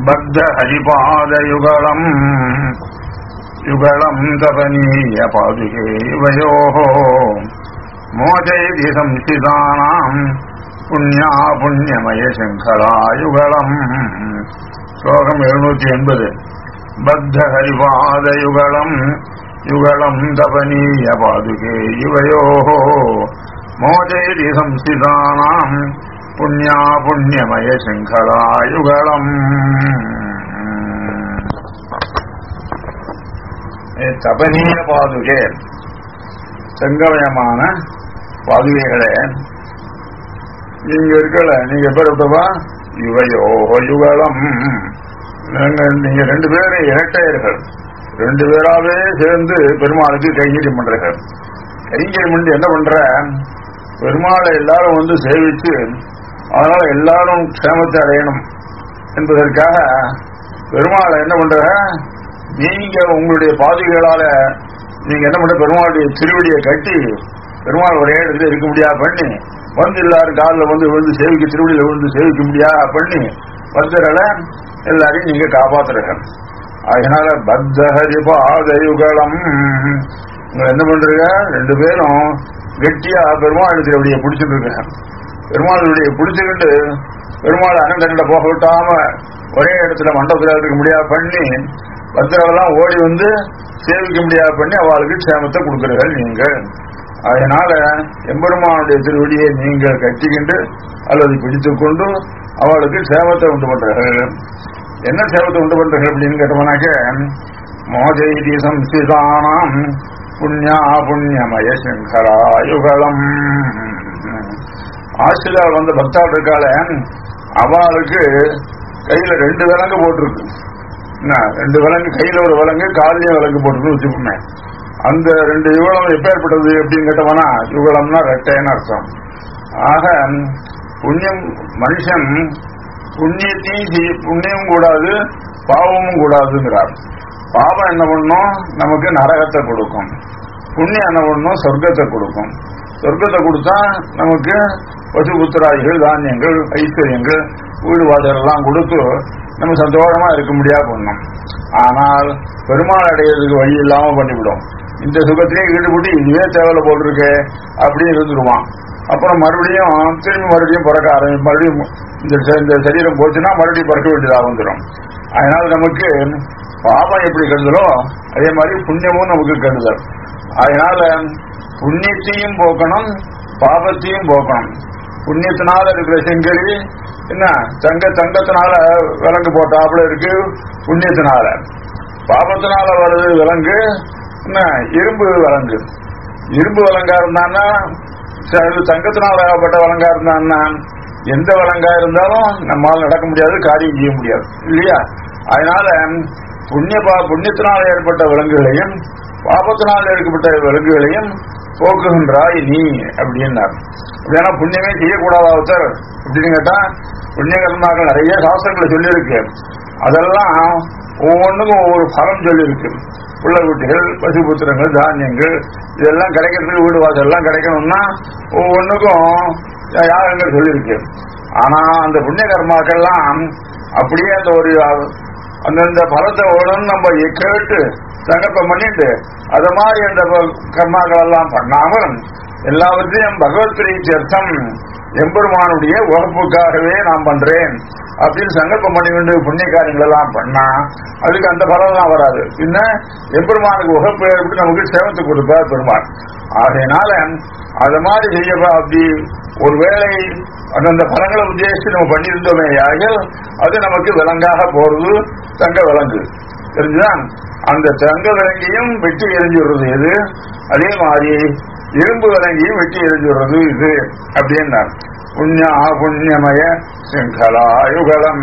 பத்த ஹரிபாதயுகலம் யுகலம் தபனீய பாதுகே இவயோः மோதைதி சம்சிதானாம் புண்ணியா புண்ணியமய சங்கராயுகலம் ஸ்லோகம் எழுநூற்றி எண்பது பத்த ஹரிபாதயுகலம் யுகலம் தபனீய பாதுகே இவயோः மோதைதி சம்சிதானாம் புண்ணியா புண்ணியமய சங்கராயுகலம் தபனீய பாதுகே செங்கமயமான பாதுகைகளே நீங்க இருக்கல நீங்க எப்படிப்பட்டவா யுவையோ யுகலம் நீங்க- நீங்க ரெண்டு பேரும் இரட்டையர்கள் ரெண்டு பேராவே சேர்ந்து பெருமாளுக்கு கைங்கரியம் பண்றீர்கள் கைங்கரியம் பண்ணி என்ன பண்ற பெருமாளை எல்லாரும் வந்து சேவிச்சு அதனால எல்லாரும் க்ஷேமத்தை அடையணும் என்பதற்காக பெருமாளை என்ன பண்ற நீங்க உங்களுடைய பாதுகைகளால நீங்க என்ன பண்ற பெருமாளுடைய திருவடியை கட்டி பெருமாள் ஒரே இடத்துல இருக்க முடியா பண்ணி வந்து எல்லாரும் காலில் வந்து விழுந்து சேவிக்க திருவடியில விழுந்து சேவிக்க முடியா பண்ணி பக்தர்களை எல்லாரையும் நீங்க காப்பாத்துறீர்கள் அதனால பத்தஹரி பாதயுகலம் உங்களை என்ன பண்றீங்க ரெண்டு பேரும் கெட்டியா பெருமாள் திருவடியை பிடிச்சிட்டு இருக்க பெருமாளுடைய பிடிச்சுக்கிட்டு பெருமாள் அனந்தண்ட போக விட்டாம ஒரே இடத்துல மண்டபத்தில் இருக்க முடியாது பண்ணி பக்தர்களெல்லாம் ஓடி வந்து சேவிக்க முடியாது பண்ணி அவளுக்கு க்ஷேமத்தை கொடுக்குறீர்கள் நீங்கள் அதனால எம்பெருமானுடைய திருவடியை நீங்கள் கட்டிக்கிண்டு அல்லது பிடித்துக் கொண்டு அவளுக்கு சேவத்தை உண்டு பண்றார்கள் என்ன சேவத்தை உண்டு பண்றார்கள் அப்படின்னு கேட்டோம்னாக்க மோதைதி சம்சிதானாம் புண்ணியா புண்ணியமய சங்கராயுகலம் ஆசிரியர் வந்த பக்தாள் இருக்காள அவளுக்கு கையில ரெண்டு விலங்கு போட்டிருக்கு என்ன, ரெண்டு விலங்கு கையில ஒரு விலங்கு காலிலையும் விலங்கு போட்டிருக்கு வச்சுக்கோங்க அந்த ரெண்டு யுகலம் எப்பேற்பட்டது அப்படின்னு கேட்டோம்னா யுகலம்னா ரெட்டைன்னு அர்த்தம் ஆக புண்ணியம் மனுஷன் புண்ணியத்தையும் செய்ய புண்ணியம் கூடாது பாவமும் கூடாதுங்கிறார் பாவம் என்ன பண்ணும் நமக்கு நரகத்தை கொடுக்கும் புண்ணியம் என்ன பண்ணும் சொர்க்கத்தை கொடுக்கும் சொர்க்கத்தை கொடுத்தா நமக்கு பசுபுத்திராதிகள் தானியங்கள் ஐஸ்வர்யங்கள் வீடு வாசல் எல்லாம் கொடுத்து நம்ம சந்தோஷமா இருக்க முடியாது பண்ணும் ஆனால் பெருமாள் அடையிறதுக்கு வழி இல்லாம பண்ணிவிடும் இந்த சுகத்திலே ஈடுபட்டு இதுவே தேவையில்ல போட்டிருக்கு அப்படின்னு இருந்துருவான் அப்புறம் மறுபடியும் திரும்பி மறுபடியும் பிறக்க ஆரம்பி மறுபடியும் இந்த ச- இந்த சரீரம் போச்சுன்னா மறுபடியும் பிறக்க வேண்டியதாக வந்துடும் அதனால நமக்கு பாவம் எப்படி கெடுதலோ அதே மாதிரி புண்ணியமும் நமக்கு கெடுதல் அதனால புண்ணியத்தையும் போக்கணும் பாவத்தையும் போக்கணும் புண்ணியத்தினால இருக்கிற செங்கரி என்ன தங்க தங்கத்தினால விலங்கு போட்டாப்புல இருக்கு புண்ணியத்தினால பாவத்தினால வருது விலங்கு என்ன இரும்பு விலங்கு இரும்பு விலங்கா இருந்தான்னா சரி, தங்கத்தினால் ஆகப்பட்ட விலங்கா இருந்தான்னா எந்த விலங்கா இருந்தாலும் நம்மால் நடக்க முடியாது காரியம் செய்ய முடியாது இல்லையா அதனால புண்ணிய பா புண்ணியத்தினால் ஏற்பட்ட விலங்குகளையும் பாபத்தினால் ஏற்பட்ட விலங்குகளையும் போக்குகின்றாய் நீ அப்படின்னார் ஏன்னா புண்ணியமே செய்யக்கூடாதா ஒருத்தர் அப்படின்னு கேட்டா புண்ணிய கர்மாக்கள் நிறைய சாஸ்திரங்களை சொல்லியிருக்கு அதெல்லாம் ஒவ்வொன்றுக்கும் ஒவ்வொரு பலம் சொல்லியிருக்கு புள்ள வீட்டுகள் பசுபுத்திரங்கள் தானியங்கள் இதெல்லாம் கிடைக்கிறதுக்கு வீடு வாசல் எல்லாம் கிடைக்கணும்னா ஒவ்வொன்றுக்கும் யாகங்கள் சொல்லியிருக்கு ஆனா அந்த புண்ணிய கர்மாக்கள்லாம் அப்படியே அந்த ஒரு அந்தந்த பலத்தை ஓடணும் நம்ம கேட்டு சங்கல்பம் பண்ணிட்டு அத மாதிரி அந்த ப- கர்மாக்கள் எல்லாம் பண்ணாமல் எல்லாவற்றையும் பகவத் பிரீத்தியர்த்தம் எம்பெருமானுடைய உகப்புக்காகவே நான் பண்றேன் அப்படின்னு சங்கல்பம் பண்ணி கொண்டு புண்ணிய காரியங்கள் எல்லாம் பண்ணா அதுக்கு அந்த பலம் எல்லாம் வராது பின்ன எம்பெருமானுக்கு உகப்பு ஏற்பட்டு நமக்கு சேவத்தை கொடுப்பார் பெருமாள் ஆகையினால அத மாதிரி செய்யப்பா அப்படி ஒருவேளை அந்தந்த பலங்களை உத்தேசித்து நம்ம பண்ணியிருந்தோமே ஆகிய அது நமக்கு விலங்காக போறது தங்க விலங்கு தெரிஞ்சுதான் அந்த தங்க விலங்கையும் வெட்டி எரிஞ்சுடுறது எது அதே மாதிரி இரும்பு விலங்கையும் வெட்டி எரிஞ்சுடுறது இது அப்படின்னார் புண்ணியா புண்ணியமய சிங்கலாயுகலம்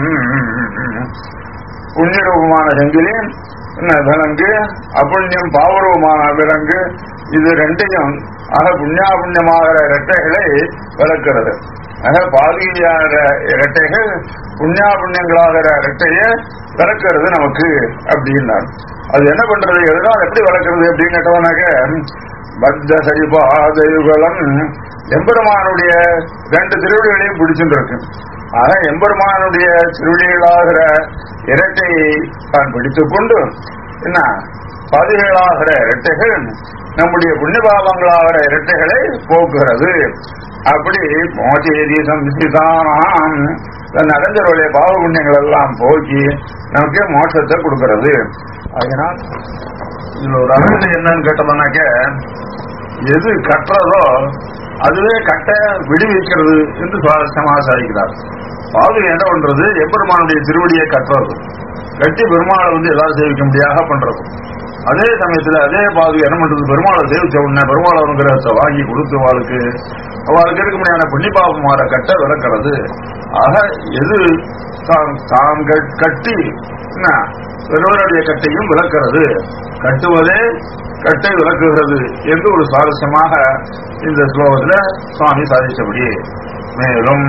புண்ணிய ரூபமான செங்கிலி என்ன விலங்கு அப்புண்ணியம் பாவரூபமான விலங்கு இது ரெண்டையும் ஆக புண்ணியா புண்ணியமாகிற இரட்டைகளை விளக்கிறது ஆக பாதியாகிற இரட்டைகள் புண்ணியா புண்ணியங்களாகிற இரட்டையை விளக்கிறது நமக்கு அப்படின்னார் அது என்ன பண்றது எதனால் எப்படி விளக்குறது அப்படின்னு கேட்டவனாக்க பத்த சரிபாதயுகலம் எம்பெருமானுடைய ரெண்டு திருவிழிகளையும் பிடிச்சுட்டு இருக்கு ஆக எம்பெருமானுடைய திருவடிகளாகிற இரட்டை தான் பிடித்துக் கொண்டு என்ன பாதுகைகளாகிற இரட்டைகள் நம்முடைய புண்ணியபாவங்களாகிற இரட்டைகளை போக்குகிறது அப்படி மோசேதி சம்சிதானாம் தன் அடைஞ்சவருடைய பாவ புண்ணியங்கள் எல்லாம் போக்கி நமக்கு மோட்சத்தை கொடுக்கிறது அதனால் இதுல ஒரு அழகு என்னன்னு கேட்டோம்னாக்க எது கட்டுறதோ அதுவே கட்ட விடுவிக்கிறது என்று சுவாரஸ்யமாக சாதிக்கிறார் பாதுகை என்ன பண்றது எப்பெருமானுடைய திருவடியை கட்டுறது கட்டி பெருமாளை வந்து எல்லாரும் சேவிக்க முடியாத பண்றது அதே சமயத்துல அதே பாதுகை என்ன பண்றது பெருமாளை சேவிச்ச உடனே பெருமாள் அனுகிரகத்தை வாங்கி கொடுத்து வாழ்க்கு அவளுக்கு இருக்க முடியாத புண்ணியபாவமாற கட்ட விளக்கிறது ஆக எது தான் தான் கட்- கட்டி என்ன பெருவருடைய கட்டையும் விளக்கிறது கட்டுவதே கட்டை விளக்குகிறது என்று ஒரு சுவாரஸ்யமாக இந்த ஸ்லோகத்துல சுவாமி சாதிச்சபடி மேலும்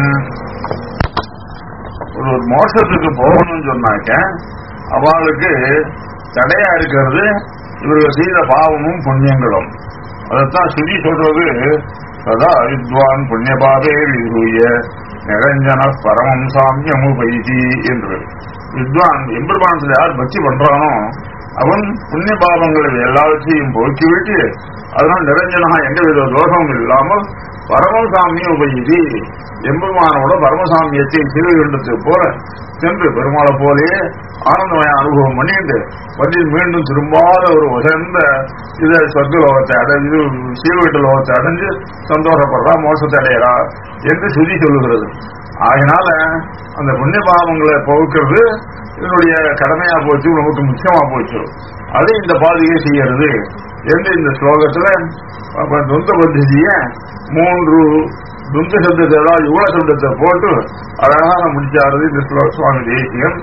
ஒரு மோசத்துக்கு போகணும்னு சொன்னாக்க அவளுக்கு தடையா இருக்கிறது இவர்கள் செய்த பாவமும் புண்ணியங்களும் அதைத்தான் சுதி சொல்றது சதா வித்வான் புண்ணிய பாவே விதூய நிரஞ்சன பரமம் சாமியம் பைதி என்று வித்வான் எம்பெருமானத்தில் யார் பக்தி பண்றானோ அவன் புண்ணிய பாவங்களை எல்லாவற்றையும் போக்கிவிட்டு அதனால் நிரஞ்சனா எந்த வித தோஷமும் இல்லாமல் பரமசாமிய உபயிதி எம்பெருமானோட பரமசாமியத்தை சிறுகின்றதுக்கு போல சென்று பெருமாளை போலே ஆனந்தமய அனுபவம் பண்ணிட்டு வண்டியில் மீண்டும் திரும்பாத ஒரு உசந்த இதை சொர்க்க லோகத்தை அடைஞ்சு சீர்வீட்டு லோகத்தை அடைஞ்சு சந்தோஷப்படுறா மோசத்தை அடையறா என்று சுதி சொல்லுகிறது ஆகினால அந்த புண்ணிய பாவங்களை போக்குறது இதனுடைய கடமையா போச்சு நமக்கு முக்கியமா போச்சு அது இந்த பாதிகை செய்யறது என்று இந்த ஸ்லோகத்துல அப்ப துந்த பத்திய மூன்று துந்த சப்தத்தை அதாவது யுவ சப்தத்தை போட்டு அழகாக முடிச்சாருது இந்த ஸ்லோக சுவாமி தேசியம்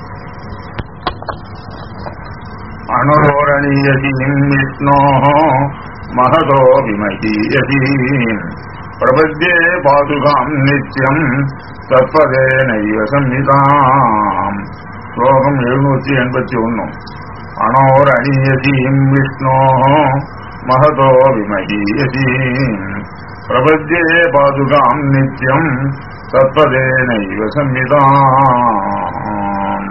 அனுரோரணீயதீம் விஷ்ணோ மகதோ விமகீயதீம் பிரபத்யே பாதுகாம் நித்யம் தற்பதே நைவ சம்ஹிதாம் ஸ்லோகம் எழுநூற்றி எண்பத்தி ஒன்னு அனோரணீயதீம் விஷ்ணோ மகதோ விமகீயதீம் பிரபத்யே பாதுகாம் நித்யம் தற்பதே நைவ சம்ஹிதாம்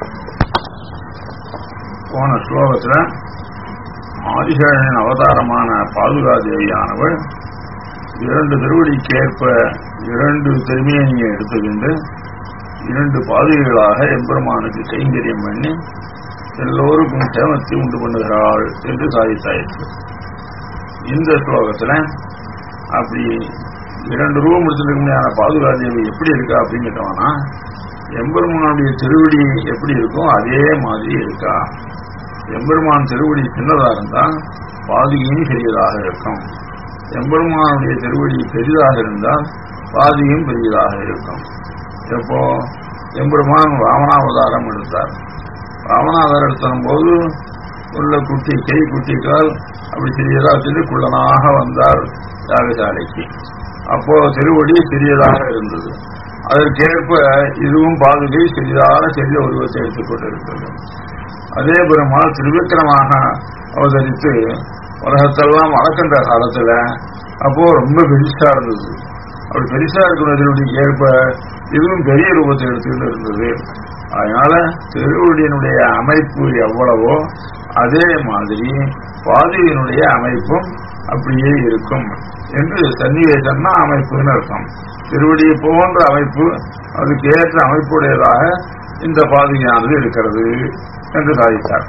போன ஸ்லோகத்துல ஆதிசேஷனின் அவதாரமான பாதுகாதேவியானவள் இரண்டு திருவடிக்கேற்ப இரண்டு திருமேனியை எடுத்துக்கொண்டு இரண்டு பாதுகைகளாக எம்பெருமானுக்கு கைங்கரியம் பண்ணி எல்லோருக்கும் சேமத்தை உண்டு பண்ணுகிறாள் என்று சாதித்தாயிற்று இந்த ஸ்லோகத்துல அப்படி இரண்டு ரூபம் முடிச்சிருக்க பாதுகாதேவி எப்படி இருக்கா அப்படின்னு கேட்டோம்னா எம்பெருமானுடைய திருவடி எப்படி இருக்கோ அதே மாதிரி இருக்கா எம்பெருமான் திருவடி சின்னதா இருந்தா பாதியும் பெரியதாக இருக்கும் எம்பெருமானுடைய திருவடி பெரிதாக இருந்தால் பாதியும் பெரியதாக இருக்கும் எப்போ எம்பெருமான் ராமனாவதாரம் எடுத்தார் ராமநாதர் எடுத்தும் போது உள்ள குட்டி கை குட்டிக்கால் அப்படி சிறியதா வச்சுட்டு குள்ளனாக வந்தார் யாகசாலைக்கு அப்போ திருவடி சிறியதாக இருந்தது அதற்கேற்ப இதுவும் பாதுகை சிறிதான சிறிய உருவத்தை எடுத்துக் கொண்டிருக்கிறது அதே பெருமாள் திருவிக்கிரமாக அவதரித்து உலகத்தெல்லாம் வளர்க்கின்ற காலத்துல அப்போ ரொம்ப பெருசா இருந்தது அப்படி பெருசா இருக்கிறதனுடைய ஏற்ப இதுவும் பெரிய ரூபத்தை எடுத்துக்கிட்டு இருந்தது அதனால திருவடியினுடைய அமைப்பு எவ்வளவோ அதே மாதிரி பாதுகையினுடைய அமைப்பும் அப்படியே இருக்கும் என்று சன்னிவேசம்னா அமைப்புன்னு அர்த்தம் திருவடியை போன்ற அமைப்பு அதுக்கு ஏற்ற அமைப்புடையதாக இந்த பாதுகையானது இருக்கிறது என்று சாதித்தார்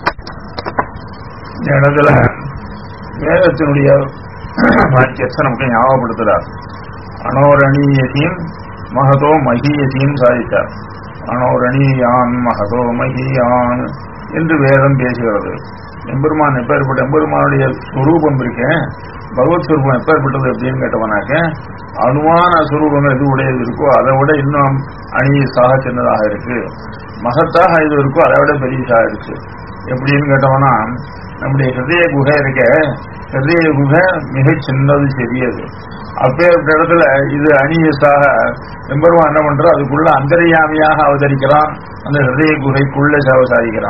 இந்த இடத்துல வேதத்தினுடைய வாக்கியத்தை நமக்கு ஞாபகப்படுத்துறார் அனோரணீயத்தையும் மகதோ மகியத்தையும் சாதித்தார் அனோரணீயான் மகதோ மகியான் என்று வேதம் பேசுகிறது எம்பெருமான் எப்பேற்பட்ட எம்பெருமானுடைய சுரூபம் இருக்கேன் பகவத் சுரூபம் எப்பேற்பட்டது அப்படின்னு கேட்டவனாக்க அணுவான சுரூபம் எது உடையது இருக்கோ அதை விட இன்னும் அணியசாக சின்னதாக இருக்கு மகத்தாக இது இருக்கோ அதை விட பெரியதாக இருக்கு எப்படின்னு கேட்டவனா நம்முடைய ஹிருதய குகை இருக்க ஹிருதய குகை மிக சின்னது சிறியது அப்பேற்பட்ட இடத்துல இது அணியசாக எம்பெருமான் என்ன பண்றோம் அதுக்குள்ள அந்தரியாமியாக அவதரிக்கிறான் அந்த ஹிருதய குகைக்குள்ள சேவை சாதிக்கிறான்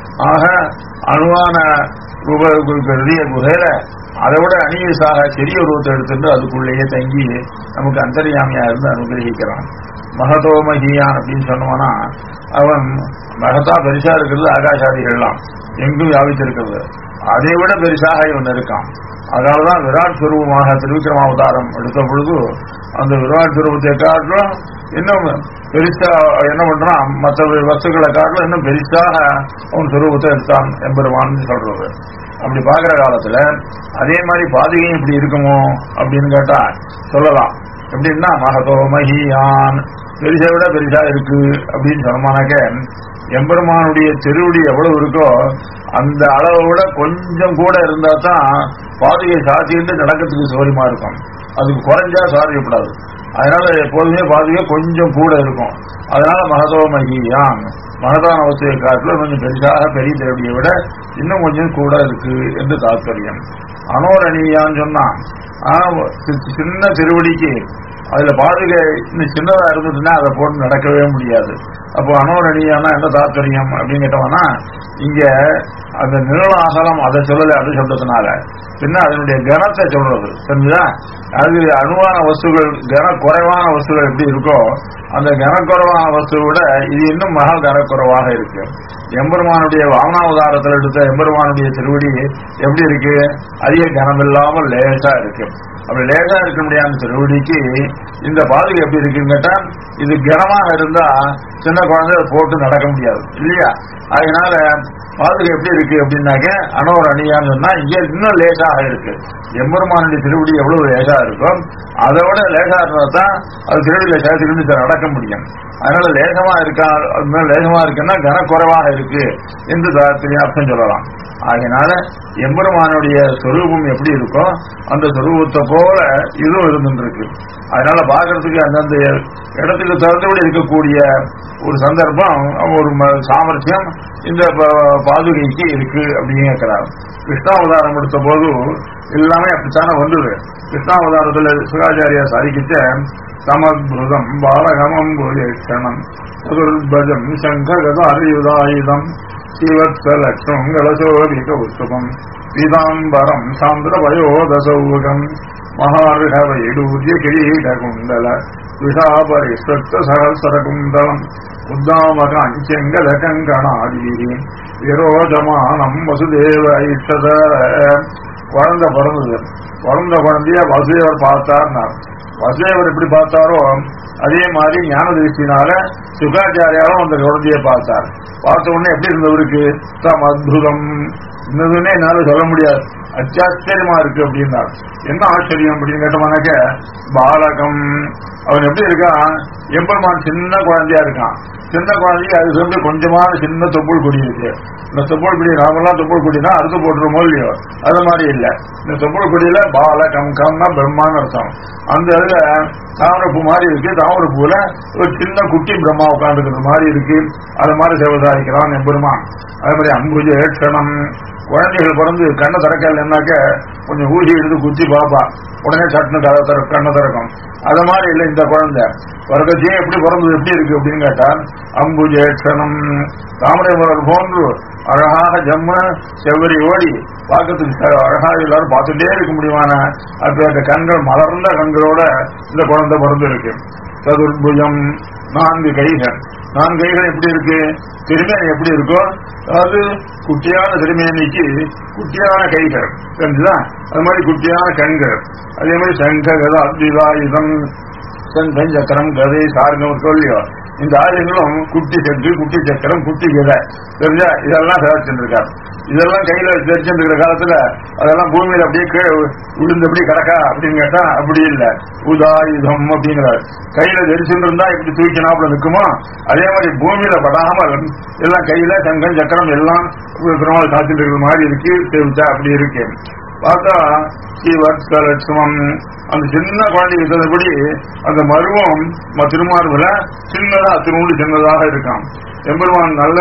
ஆக அணுவான ரூப பெரிய குகையில அதை விட அணியசாக சிறிய உருவத்தை எடுத்துட்டு அதுக்குள்ளேயே தங்கி நமக்கு அந்தரியாமியா இருந்து அனுகிரகிக்கிறான் மகதோமகியான் அப்படின்னு சொன்னோம்னா அவன் மகதா பெருசா இருக்கிறது ஆகாஷாதிகள்லாம் எங்கும் வியாபித்திருக்கிறது அதை விட பெருசாக இவன் இருக்கான் அதனாலதான் விராட் சுரூபமாக திருவிக்ரமாவதாரம் எடுத்த பொழுது அந்த விராட் சுரூபத்தை காட்டிலும் இன்னும் பெருசா என்ன பண்றான் மற்ற வஸ்துக்களை காட்டிலும் இன்னும் பெருசாக அவன் சுரூபத்தை எடுத்தான் எம்பெருமான்னு சொல்றது அப்படி பாக்குற காலத்துல அதே மாதிரி பாதிகையும் இப்படி இருக்குமோ அப்படின்னு கேட்டா சொல்லலாம் எப்படின்னா மகதோ மகியான் பெருசை விட பெருசா இருக்கு அப்படின்னு சொன்னோம்னாக்க எம்பெருமானுடைய திருவடி எவ்வளவு இருக்கோ அந்த அளவை விட கொஞ்சம் கூட இருந்தா தான் பாதையை சாத்திட்டு நடக்கிறதுக்கு சௌரியமா இருக்கும் அதுக்கு குறைஞ்சா சாதிக்கப்படாது அதனால எப்போதுமே பாதையை கொஞ்சம் கூட இருக்கும் அதனால மகதோ மகியான் மகதான அவசிய காட்டில் கொஞ்சம் பெரிதாக பெரிய திருவடியை விட இன்னும் கொஞ்சம் கூட இருக்கு என்று தாத்பரியம் அனோரணியான்னு சொன்னான் ஆனா சி- சின்ன திருவடிக்கு அதுல பாதுகை இன்னும் சின்னதா இருந்ததுன்னா அதை போட்டு நடக்கவே முடியாது அப்போ அனோரணியானா என்ன தாத்பரியம் அப்படின்னு கேட்டோம்னா இங்க அந்த நிழல் அகலம் அதை சொல்லல அது சொல்றதுனால பின்ன அதனுடைய கனத்தை சொல்றது தெரிஞ்சுதா அது அணுவான வஸ்துகள் கன குறைவான வஸ்துகள் எப்படி இருக்கோ அந்த கனக்குறைவான வஸ்துவை விட இது இன்னும் மகா கனக்குறைவாக இருக்கு எம்பெருமானுடைய வாமனாவதாரத்தில் எடுத்த எம்பெருமானுடைய திருவடி எப்படி இருக்கு அதிக கனமில்லாமல் லேசா இருக்கு அப்படி லேசா இருக்க முடியாத திருவடிக்கு இந்த பாதுகை எப்படி இருக்குன்னு கேட்டா இது கனமாக இருந்தா சின்ன குழந்தை அதை போட்டு நடக்க முடியாது இல்லையா அதனால பாதுகை எப்படி இருக்கு அப்படின்னாக்க அனோர் அணியான்னு சொன்னா இங்க இன்னும் லேசாக இருக்கு எம்பெருமானுடைய திருவடி எவ்வளவு லேசா இருக்கும் அதை விட லேசா இருந்தா தான் அது திருவடியில சேர்த்துக்கிட்டு நடக்க முடியும் அதனால லேசமா இருக்கா அது மேல லேசமா இருக்குன்னா கனக்குறைவாக இருக்கு என்று தாத்திரியம் அர்த்தம் சொல்லலாம் ஆகையினால எம்பெருமானுடைய சொரூபம் எப்படி இருக்கோ அந்த சொரூபத்தை போல இதுவும் இருந்துருக்கு அதனால பாக்குறதுக்கு அந்தந்த இடத்துக்கு தகுந்தபடி இருக்கக்கூடிய ஒரு சந்தர்ப்பம் ஒரு ம- சாமர்த்தியம் இந்த ப- பாதுகைக்கு இருக்கு அப்படின்னு கேட்கிறார் கிருஷ்ணாவதாரம் எடுத்த போது எல்லாமே அப்படித்தானே வந்தது கிருஷ்ணாவதாரத்துல சிவாச்சாரியா சாதிக்கிட்ட சமத்ருதம் பாலகமம் பூஜேஷணம் சதுர்பஜம் சங்ககதாரியுதாயுதம் ஸ்ரீவத்ஸலக்ஷ்மம் கலசோபிக உத்சுபம் பீதாம்பரம் சாந்திரவயோதசௌகம் மகார்ஹ வைடூர்ய கிரீட குண்டல விஷாபரிஷ்ட சகசரகுண்டலம் உத்தாமக அஞ்சங்கத கங்கணாதீரி விரோஜமானம் வசுதேவ ஐஷத குழந்தை பிறந்தது பிறந்த குழந்தைய வசுதேவர் பார்த்தார்னார் வசுதேவர் எப்படி பார்த்தாரோ அதே மாதிரி ஞான திருஷ்டினால சுகாச்சாரியாரும் அந்த குழந்தைய பார்த்தார் பார்த்த உடனே எப்படி இருந்தவருக்கு தம் அத்புதம் இன்னதுன்னே என்னால சொல்ல முடியாது அச்சாச்சரியமா இருக்கு அப்படின்னார் என்ன ஆச்சரியம் அப்படின்னு கேட்டோம்னாக்க பாலகம் அவன் எப்படி இருக்கான் எம்பெருமான் சின்ன குழந்தையா இருக்கான் சின்ன குழந்தைக்கு அது சொல்லி கொஞ்சமான சின்ன தொப்புள் கொடி இருக்கு இந்த தொப்புள் கொடி நாமெல்லாம் தொப்புள் கொடினா அறுத்து போட்டுருமோ இல்லையோ அது மாதிரி இல்ல இந்த தொப்புள் கொடியில பால கம் கம்னா பிரம்மான்னு அர்த்தம் அந்த இதுல தாமரப்பூ மாதிரி இருக்கு தாமரப்பூல ஒரு சின்ன குட்டி பிரம்மா உட்காந்துருக்கிற மாதிரி இருக்கு அது மாதிரி சேவதாரிக்கிறான் எம்பெருமான் அதே மாதிரி அம்புஜ ஏட்சணம் குழந்தைகள் பிறந்து கண்ணை திறக்கலன்னாக்க கொஞ்சம் ஊசி எடுத்து குத்தி பாப்பா உடனே சட்டுன்னு கதை திற கண்ணை திறக்கும் அது மாதிரி இல்லை இந்த குழந்தை பிறக்கச்சே எப்படி பிறந்தது எப்படி இருக்கு அப்படின்னு கேட்டால் அம்புஜேட்சணம் தாமரை மலர் போன்று அழகாக ஜம்ம செவ்வரி ஓடி பார்க்கறதுக்கு ச- அழகா எல்லாரும் பார்த்துட்டே இருக்க முடியுமான அப்பேற்ற கண்கள் மலர்ந்த கண்களோட இந்த குழந்தை பிறந்து இருக்கு சதுர்புஜம் நான்கு கைகள் நான்கு கைகள் எப்படி இருக்கு திருமேனி எப்படி இருக்கோ அதாவது குட்டியான திருமேனிக்கு குட்டியான கைகள் தெரிஞ்சுதா அது மாதிரி குட்டியான கண்கள் அதே மாதிரி சங்க கதா அத்விதாயுதம் சங்கம் சக்கரம் கதை சார்கம் இருக்கோ இல்லையோ இந்த ஆயுதங்களும் குட்டி சங்கு குட்டி சக்கரம் குட்டி கதை தெரிஞ்சா இதெல்லாம் தயாரிச்சுருக்கார் இதெல்லாம் கையில தெரிஞ்சிருக்கிற காலத்துல அதெல்லாம் பூமியில அப்படியே கீழே விழுந்தபடி கிடக்கா அப்படின்னு கேட்டா அப்படி இல்ல உதாயுதம் அப்படிங்கிறார் கையில தரிச்சுட்டு இருந்தா இப்படி தூக்கினாப்புல நிக்குமோ அதே மாதிரி பூமியில படாமல் எல்லாம் கையில சங்கம் சக்கரம் எல்லாம் பெருமாள் காத்துட்டு இருக்கிற மாதிரி இருக்கு தெரிவிச்சா அப்படி இருக்கு பார்த்தா ஸ்ரீவத்ஸலட்சுமம் அந்த சின்ன குழந்தைக்கு இருந்தபடி அந்த மருவம் ம- திருமார்புல சின்னதா திருமூடி சின்னதாக இருக்கான் எம்பெருமான் நல்ல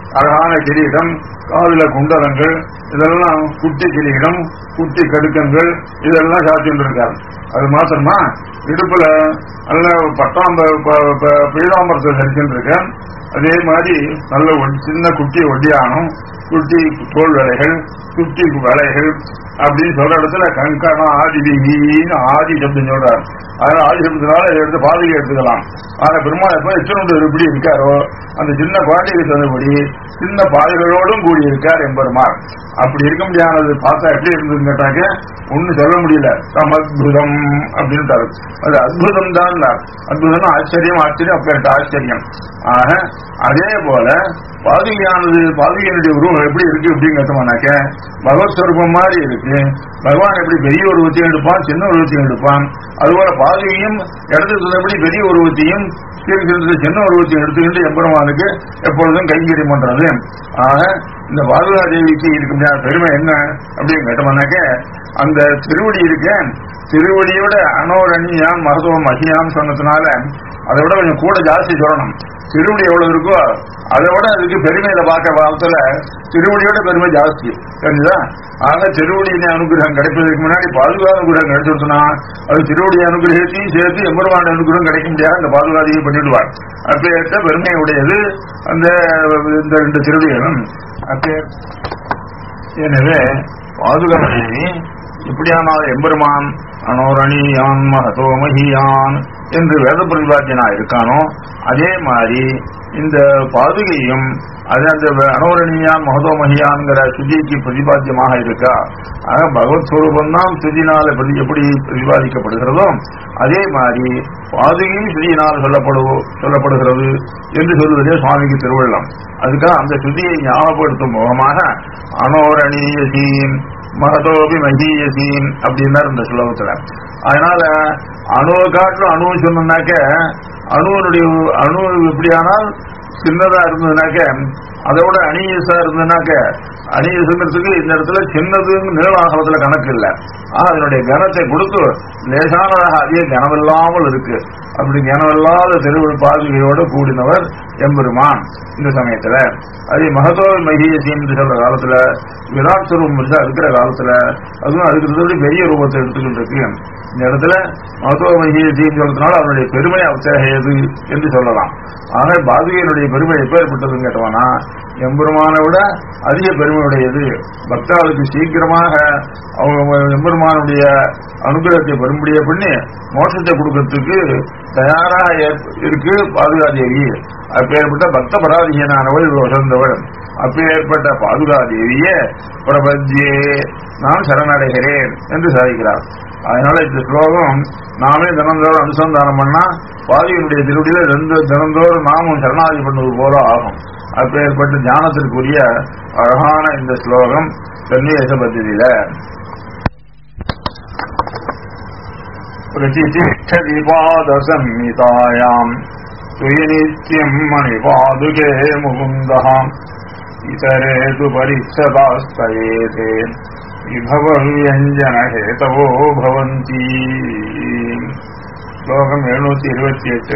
அழகான கிரீடம் காதுல குண்டலங்கள் இதெல்லாம் குட்டி கிரீடம் குட்டி கடுக்கங்கள் இதெல்லாம் சாத்திட்டு இருக்காரு அது மாத்திரமா இடுப்புல நல்ல பட்டாம்ப ப- ப- பீதாம்பரத்தை தரிச்சுட்டு இருக்கேன் அதே மாதிரி நல்ல ஒ- சின்ன குட்டி ஒட்டியானம் குட்டி தோல் வேலைகள் குட்டி வேலைகள் அப்படின்னு சொல்ற இடத்துல கங்கணம் ஆதி வீன்னு ஆதி சப்தம் சொல்றாரு அதனால ஆதி சப்தத்தினால இதை எடுத்து பாதையை எடுத்துக்கலாம் ஆனா பெருமாள் எப்ப எத்தனை எப்படி இருக்காரோ அந்த சின்ன குழந்தைக்கு தந்தபடி சின்ன பாதைகளோடும் கூடி இருக்கார் எம்பெருமாள் அப்படி இருக்க முடியாதது பார்த்தா எப்படி இருந்ததுன்னு கேட்டாக்க ஒண்ணு சொல்ல முடியல சமத்புதம் அப்படின்னு அது அற்புதம் தான் அற்புதம் ஆச்சரியம் ஆச்சரியம் அப்பேற்ற ஆச்சரியம் ஆக அதே போல பாதுகையானது பாதுகையினுடைய உருவம் எப்படி இருக்கு அப்படின்னு கேட்டோம்னாக்க பகவத் ஸ்வரூபம் மாதிரி இருக்கு பகவான் எப்படி பெரிய உருவத்தையும் எடுப்பான் சின்ன உருவத்தையும் எடுப்பான் அதுபோல பாதுகையும் இடத்துக்கு சொன்னபடி பெரிய உருவத்தையும் ஸ்ரீகிருஷ்ணத்துல சின்ன உருவத்தையும் எடுத்துக்கிட்டு எம்பெருமானுக்கு எப்பொழுதும் கைங்கரியம் பண்றது ஆக இந்த பாதுகா தேவிக்கு இருக்க முடியாத பெருமை என்ன அப்படின்னு கேட்டோம்னாக்க அந்த திருவடி இருக்க திருவடியோட அனோரணியான் மகத்துவம் மகியான்னு சொன்னதுனால அதை விட கொஞ்சம் கூட ஜாஸ்தி சொல்லணும் திருவடி எவ்வளவு இருக்கோ அதை விட அதுக்கு பெருமையில பார்க்க காலத்துல திருவடியோட பெருமை ஜாஸ்தி தெரிஞ்சுதா ஆக திருவடியின் அனுகிரகம் கிடைப்பதற்கு முன்னாடி பாதுகா அனுகிரகம் கிடைச்சிருச்சுனா அது திருவடி அனுகிரகத்தையும் சேர்த்து எம்பெருமான அனுகிரகம் கிடைக்க முடியாது அந்த பாதுகாதையும் பண்ணிடுவார் அப்பேற்ற பெருமை உடையது அந்த இந்த ரெண்டு திருவடிகளும் அப்பே எனவே பாதுகாதேவி இப்படியானால் எம்பெருமான் அனோரணியான் மகதோ மகியான் என்று வேத பிரதிபாத்தியனா இருக்கானோ அதே மாதிரி இந்த பாதுகையும் அது அந்த அனோரணியான் மகதோ மகியான்கிற சுதிக்கு பிரதிபாத்தியமாக இருக்கா ஆக பகவத் ஸ்வரூபம் தான் சுதினால பிரதி எப்படி பிரதிபாதிக்கப்படுகிறதோ அதே மாதிரி பாதுகையும் சுதியினால் சொல்லப்படு சொல்லப்படுகிறது என்று சொல்வதே சுவாமிக்கு திருவள்ளம் அதுக்காக அந்த சுதியை ஞாபகப்படுத்தும் முகமாக அனோரணீயசீன் மகதோபி மகீயசீன் அப்படின்னாரு இந்த ஸ்லோகத்துல அதனால அணுவை காட்டிலும் அணுவை சொன்னாக்க அணுவனுடைய அணு எப்படியானால் சின்னதா இருந்ததுனாக்க அதை விட அணியசா இருந்ததுனாக்க அணியசுங்கிறதுக்கு இந்த இடத்துல சின்னதுன்னு நீளாகிறதுல கணக்கு இல்லை ஆனா அதனுடைய கனத்தை கொடுத்து லேசானதாக அதிக கனமில்லாமல் இருக்கு அப்படி கனமில்லாத திருவள் பாதுகையோடு கூடினவர் எம்பெருமான் இந்த சமயத்துல அதே மகதோ மகியசி என்று சொல்ற காலத்துல விராட் சுரூபம் பெருசா இருக்கிற காலத்துல அதுவும் அதுக்கு இருந்தபடி பெரிய ரூபத்தை எடுத்துக்கிட்டு இருக்கு இந்த இடத்துல மகத்துவ மகிழ்ச்சின்னு சொல்றதுனால அவனுடைய பெருமை அத்தகையது என்று சொல்லலாம் ஆக பாதுகையினுடைய பெருமை எப்பேற்பட்டதுன்னு கேட்டோம்னா எம்பெருமானை விட அதிக பெருமையுடையது பக்தாளுக்கு சீக்கிரமாக அவங்க எம்பெருமானுடைய அனுகிரகத்தை பெரும்படிய பண்ணி மோட்சத்தை கொடுக்கறதுக்கு தயாராக ஏற்ப- இருக்கு பாதுகாதேவி அப்பேற்பட்ட பக்த பராதீனானவள் வசந்தவள் அப்பேற்பட்ட பாதுகாதேவியே பிரபஞ்சே நான் சரணடைகிறேன் என்று சாதிக்கிறார் அதனால இந்த ஸ்லோகம் நாமே தினந்தோறும் அனுசந்தானம் பண்ணா பாதியினுடைய திருவடியில ரெண்டு தினந்தோறும் நாமும் சரணாதி பண்ணுவது போல ஆகும் அப்பேற்பட்ட ஞானத்திற்குரிய அழகான இந்த ஸ்லோகம் சன்னிவேச பத்திரியில प्रतिष्ठदिपादसंहितायाम् त्वयि नित्यम् मणिपादुके मुकुन्दः इतरे तु परिच्छदास्तयेते विभवव्यञ्जनहेतवो भवन्ति श्लोकम् एഴുന്നൂറ്റി ഇരുപത്തിയെട്ട്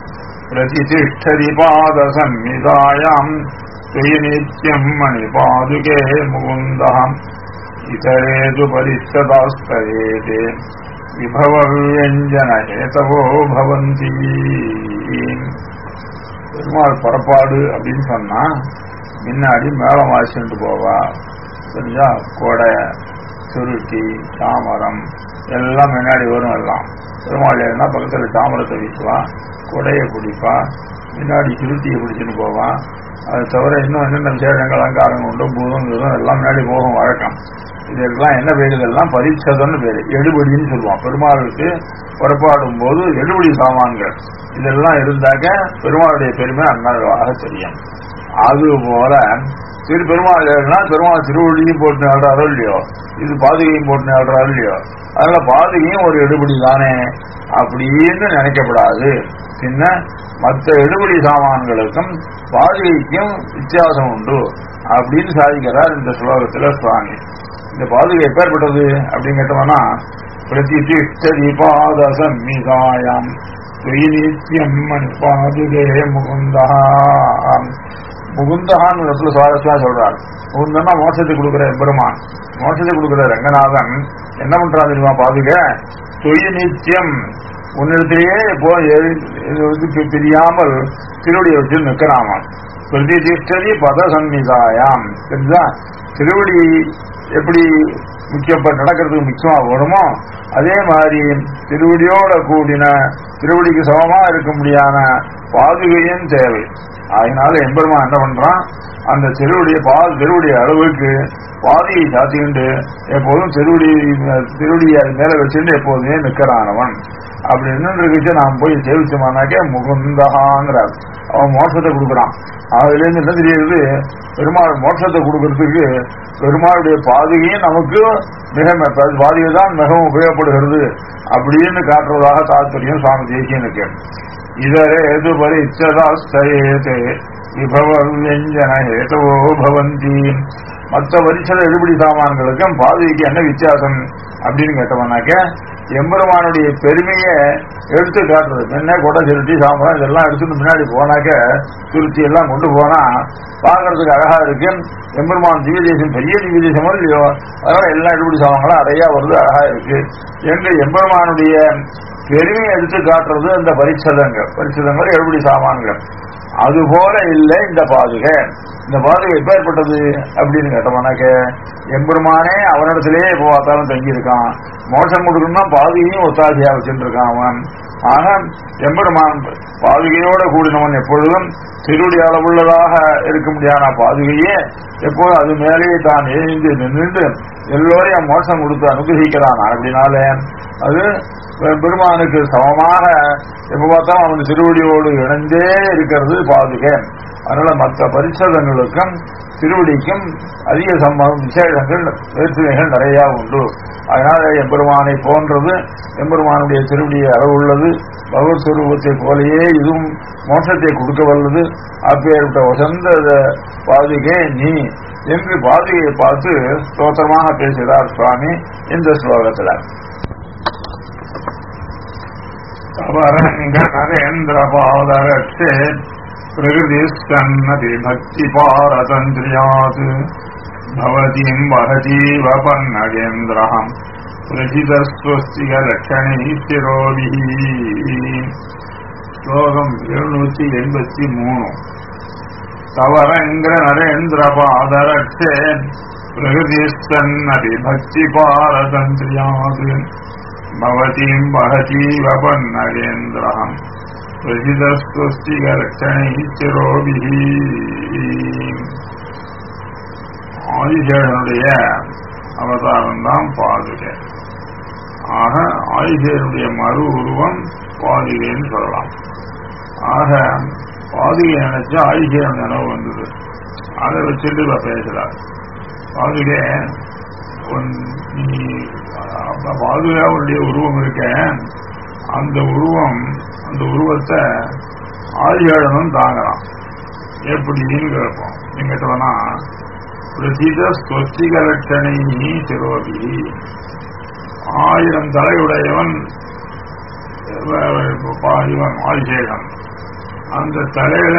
प्रतिष्ठदिपादसंहितायाम् त्वयि नित्यम् मणिपादुके मुकुन्दः इतरे तु परिच्छदास्तयेते விபவவியஞ்சன ஹேதவோ பவந்தி பெருமாள் புறப்பாடு அப்படின்னு சொன்னா முன்னாடி மேளம் வாசிச்சுட்டு போவா சரியா கொடை சுருட்டி தாமரம் எல்லாம் முன்னாடி வரும் எல்லாம் பெருமாள் ஏறினா பக்கத்துல தாமரத்தை வீசுவா கொடையை பிடிப்பா முன்னாடி சுருட்டியை பிடிச்சிட்டு போவான் அது தவிர இன்னும் என்னென்ன விசேஷங்கள் அலங்காரங்கள் உண்டோ பூதம் கீதம் எல்லாம் முன்னாடி போகும் வழக்கம் இதெல்லாம் என்ன பேரு இதெல்லாம் பரிச்சதம்னு பேரு எடுபடின்னு சொல்லுவான் பெருமாளுக்கு புறப்பாடும் போது எடுபடி சாமான்கள் இதெல்லாம் இருந்தாக்க பெருமாளுடைய பெருமை அண்ணாவாக தெரியும் அது போல திரு பெருமாள் ஏறினா பெருமாள் திருவள்ளியும் போட்டு ஆடுறாரோ இல்லையோ இது பாதுகையும் போட்டு ஆடுறாரோ இல்லையோ அதனால பாதுகையும் ஒரு எடுபடி தானே அப்படின்னு நினைக்கப்படாது பின்ன மற்ற எடுபடி சாமான்களுக்கும் பாதுகைக்கும் வித்தியாசம் உண்டு அப்படின்னு சாதிக்கிறார் இந்த ஸ்லோகத்துல சுவாமி இந்த பாதுகை எப்பேற்பட்டது அப்படின்னு கேட்டோம்னா பிரதிஷ்டதி பாத சம்மிதாயம் நித்தியம் மணி பாதுகே முகுந்தா முகுந்தகான் இடத்துல சுவாரஸ்யமா சொல்றார் முகுந்தன்னா மோட்சத்தை கொடுக்கிற பெருமான் மோட்சத்தை கொடுக்கிற ரங்கநாதன் என்ன பண்றான் தெரியுமா பாதுக தொய் நித்தியம் உன்னிடத்திலேயே இப்போ எ- இது வந்து பி- பிரியாமல் திருவடியை வச்சு நிற்கிறாமான் பிரதிஷ்டதி பத சந்நிதாயாம் தெரிஞ்சா திருவடி எப்படி முக்கியப்ப நடக்கிறதுக்கு முக்கியமா வருமோ அதே மாதிரி திருவடியோட கூடின திருவடிக்கு சமமா இருக்க முடியாத பாதுகையும் தேவை அதனால எம்பெருமான் என்ன பண்றான் அந்த திருவடியை பா திருவடிய அளவுக்கு பாதியை சாத்திக்கிண்டு எப்போதும் திருவடி திருவடியை அது மேல வச்சுட்டு எப்போதுமே நிற்கிறானவன் அப்படி நின்றுச்சு நாம் போய் சேவிச்சோமானாக்க முகுந்தகாங்கிறார் அவன் மோட்சத்தை கொடுக்குறான் அதுல இருந்து என்ன தெரியுது பெருமாள் மோட்சத்தை கொடுக்கறதுக்கு பெருமாளுடைய பாதுகையும் நமக்கு மிக ம- பாதுகை தான் மிகவும் உபயோகப்படுகிறது அப்படின்னு காட்டுறதாக தாத்பரியம் சுவாமி தேசியனுக்கு இதரே எது பரிச்சதாஸ்தேதே விபவ வியஞ்சன ஹேதவோ பவந்தி மற்ற வரிசல எழுபடி சாமான்களுக்கும் பாதுகைக்கு என்ன வித்தியாசம் அப்படின்னு கேட்டோம்னாக்க எம்பெருமானுடைய பெருமையை எடுத்து காட்டுறது என்ன கொடை சுருட்டி சாம்பரம் இதெல்லாம் எடுத்துட்டு முன்னாடி போனாக்க சுருட்டி எல்லாம் கொண்டு போனா பார்க்கறதுக்கு அழகா இருக்கு எம்பெருமான் திவ்ய தேசம் பெரிய திவ்ய தேசமோ இல்லையோ அதனால எல்லா எடுபடி சாமான்களும் அறையா வருது அழகா இருக்கு என்று எம்பெருமானுடைய பெருமையை எடுத்து காட்டுறது இந்த பரிச்சதங்கள் பரிச்சதங்கள் எழுபடி சாமான்கள் அது போல இல்லை இந்த பாதுகை இந்த பாதுகை எப்பேற்பட்டது அப்படின்னு கேட்டோம்னாக்க எம்பெருமானே அவனிடத்திலே இப்போ பார்த்தாலும் தங்கியிருக்கான் மோசம் கொடுக்கணும்னா பாதுகையும் ஒத்தாசையா வச்சுட்டு இருக்கான் அவன் ஆக எம்பெருமான் பாதுகையோட கூடினவன் எப்பொழுதும் திருடி அளவுள்ளதாக இருக்க முடியாத பாதுகையே எப்போதும் அது மேலேயே தான் எழுந்து நின்று எல்லோரையும் மோசம் கொடுத்து அனுகிரகிக்கிறான் அப்படின்னால அது பெருமானுக்கு சமமாக எப்ப பார்த்தாலும் அவன் திருவடியோடு இணைந்தே இருக்கிறது பாதுகை அதனால மற்ற பரிசதங்களுக்கும் திருவடிக்கும் அதிக சம்பவம் விசேஷங்கள் வேற்றுமைகள் நிறைய உண்டு அதனால எம்பெருமானை போன்றது எம்பெருமானுடைய திருவடியை அளவுள்ளது பகவத் சுரூபத்தை போலேயே இதுவும் மோட்சத்தை கொடுக்க வல்லது அப்பேற்பட்ட வசந்த பாதுகை நீ என்று பாதுகையை பார்த்து ஸ்தோத்திரமாக பேசுகிறார் சுவாமி இந்த ஸ்லோகத்துல அவரங்க நரேந்திர பாதரட்சே பிரகிருதி சன்னதி பக்தி பாரதந்திரியாத் பவதீம் வகஜீவ பன்னகேந்திரம் பிரசிதஸ்வஸ்திக லட்சணை ஸ்திரோபி ஸ்லோகம் எழுநூத்தி எண்பத்தி மூணு தவரங்க நரேந்திர பாதரட்சே பிரகிருதி சன்னதி பக்தி பாரதந்திரியாத் भवतीम् वहतीव पन्नगेन्द्रहम् பிரசிதஸ்வஸ்திகரட்சணைச்சிரோபிஹ ஆதிசேஷனுடைய அவதாரம் தான் பாதுகை ஆக ஆதிசேஷனுடைய மறு உருவம் பாதுகைன்னு சொல்லலாம் ஆக பாதுகை நினைச்சு ஆதிசேஷன் நினைவு வந்தது அதை வச்சுட்டு இப்ப பேசுறார் பாதுகை உன் நீ பாதுகாவுடைய உருவம் இருக்க அந்த உருவம் அந்த உருவத்தை ஆதிகாரனும் தாங்கலாம் எப்படின்னு கேட்போம் நீங்க கேட்டவனா பிரசித ஸ்வஸ்திக லட்சணை சிரோபி ஆயிரம் தலையுடையவன் இவன் ஆதிசேகன் அந்த தலையில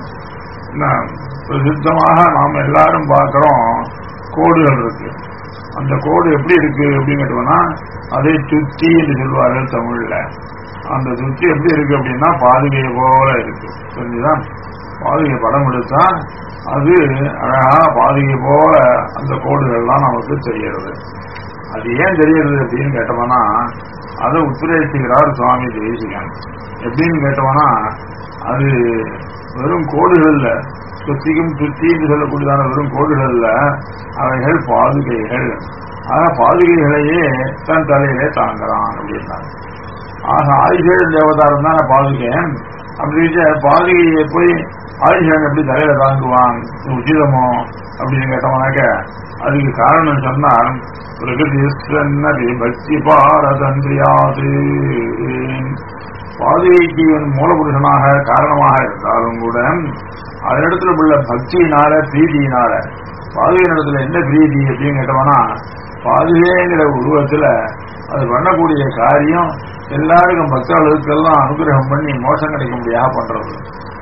பிரசித்தமாக நாம் எல்லாரும் பார்க்கிறோம் கோடுகள் இருக்கு அந்த கோடு எப்படி இருக்கு அப்படின்னு கேட்டோம்னா அதை சுத்தி என்று சொல்வார்கள் தமிழ்ல அந்த சுத்தி எப்படி இருக்கு அப்படின்னா பாதுகை போல இருக்கு புரிஞ்சுதான் பாதுகை படம் எடுத்தா அது அழகா பாதுகை போல அந்த கோடுகள்லாம் நமக்கு தெரிகிறது அது ஏன் தெரிகிறது அப்படின்னு கேட்டோம்னா அதை உத்ரேசிக்கிறார் சுவாமி தேசிகன் எப்படின்னு கேட்டோம்னா அது வெறும் கோடுகள்ல சுத்திக்கும் சுத்தி என்று சொல்லக்கூடியதான வெறும் கோடுகள்ல அவைகள் பாதுகைகள் ஆக பாதுகைகளையே தன் தலையிலே தாங்குறான் அப்படின்னாங்க ஆக ஆதிசேஷன் தேவதாரம் தான் பாதுகை அப்படின்ட்டு பாதுகையை போய் ஆதிசேஷன் எப்படி தலையில தாங்குவான் உச்சிதமோ அப்படின்னு கேட்டோம்னாக்க அதுக்கு காரணம் சொன்னால் பிரகதீஸ்வரனதி பக்தி பாரதந்திரியாது பாதுகைக்கு மூலபுருஷனாக காரணமாக இருந்தாலும் கூட அதனிடத்துல உள்ள பக்தியினால பிரீதியினால பாதுகை இடத்துல என்ன பிரீதி அப்படின்னு கேட்டோம்னா பாதுகைங்கிற உருவத்துல அது பண்ணக்கூடிய காரியம் எல்லாருக்கும் பக்தர்களுக்கெல்லாம் அனுகிரகம் பண்ணி மோசம் கிடைக்க முடியாத பண்றது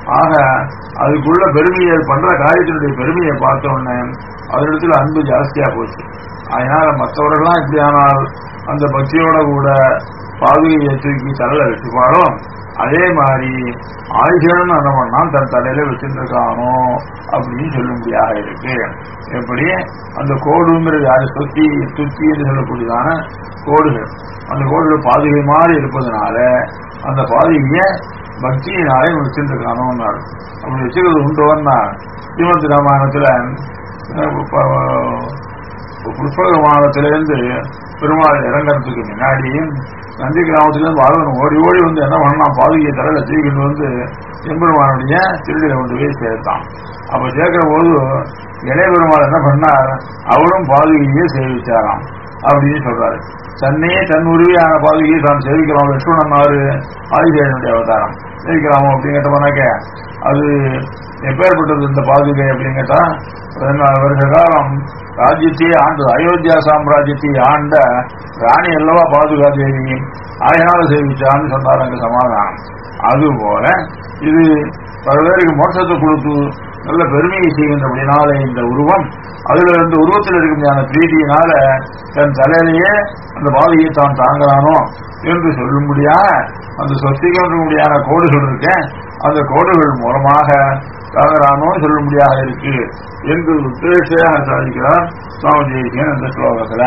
ஆக அதுக்குள்ள பெருமையை பண்ற காரியத்தினுடைய பெருமையை பார்த்த உடனே அதனிடத்துல அன்பு ஜாஸ்தியா போச்சு அதனால மற்றவர்கள்லாம் இப்படி ஆனால் அந்த பக்தியோட கூட பாதுகையை தூக்கி தலையில வச்சுப்பாலும் அதே மாதிரி ஆயுஷன் என்ன பண்ணான் தன் தலையில வச்சிருக்கானோ அப்படின்னு சொல்லும்படியாக இருக்கு எப்படி அந்த கோடுங்கிறது யாரு சுத்தி சுத்தி என்று சொல்லக்கூடியதான கோடுகள் அந்த கோடுகள் பாதுகை மாதிரி இருப்பதனால அந்த பாதுகைய பக்தியினாலே வச்சிருக்கானோன்னாரு அப்படி வச்சுக்கிறது உண்டோன்னா ஸ்ரீமத் ராமாயணத்துல அஹ், ப- புஷ்பக விமானத்திலிருந்து பெருமாள் இறங்கறதுக்கு முன்னாடி நந்தி கிராமத்திலிருந்து வாழ்வன் ஓடி ஓடி வந்து என்ன பண்ணான் பாதுகையை தலையில தூக்கிட்டு வந்து எம்பெருமானுடைய திருடியில கொண்டு போய் சேர்த்தான் அப்ப சேர்க்கிற போது இளைய பெருமாள் என்ன பண்ணார் அவரும் பாதுகையே சேவிச்சாராம் அப்படின்னு சொல்றாரு தன்னையே தன் உருவியான பாதுகையை தான் சேவிக்கிறோம் லட்சுமணன்னாரு ஆதிசேயனுடைய அவதாரம் சேவிக்கிறாமோ அப்படின்னு கேட்டோம்னாக்க அது எப்பேற்பட்டது இந்த பாதுகை அப்படின்னு கேட்டா பதினாலு வருஷ காலம் ராஜ்யத்தையே ஆண்டு அயோத்தியா சாம்ராஜ்யத்தை ஆண்ட ராணி அல்லவா பாதுகா தேவி ஆயினால சேவிச்சான்னு சொன்னார் அங்க சமாதானம் அதுபோல இது பல பேருக்கு மோட்சத்தை கொடுத்து நல்ல பெருமையை செய்கின்றபடினால இந்த உருவம் அதுல இருந்து உருவத்தில் இருக்கின்ற பிரீதியினால தன் தலையிலேயே அந்த பாதையை தான் தாங்குறானோ என்று சொல்லும்படியா அந்த சொத்திகமுடியான கோடுகள் இருக்க அந்த கோடுகள் மூலமாக தாங்குறானோ சொல்லும்படியாக இருக்கு என்று உத்தேசையாக சாதிக்கிறார் சுவாமி ஜெயிக்கன் அந்த ஸ்லோகத்துல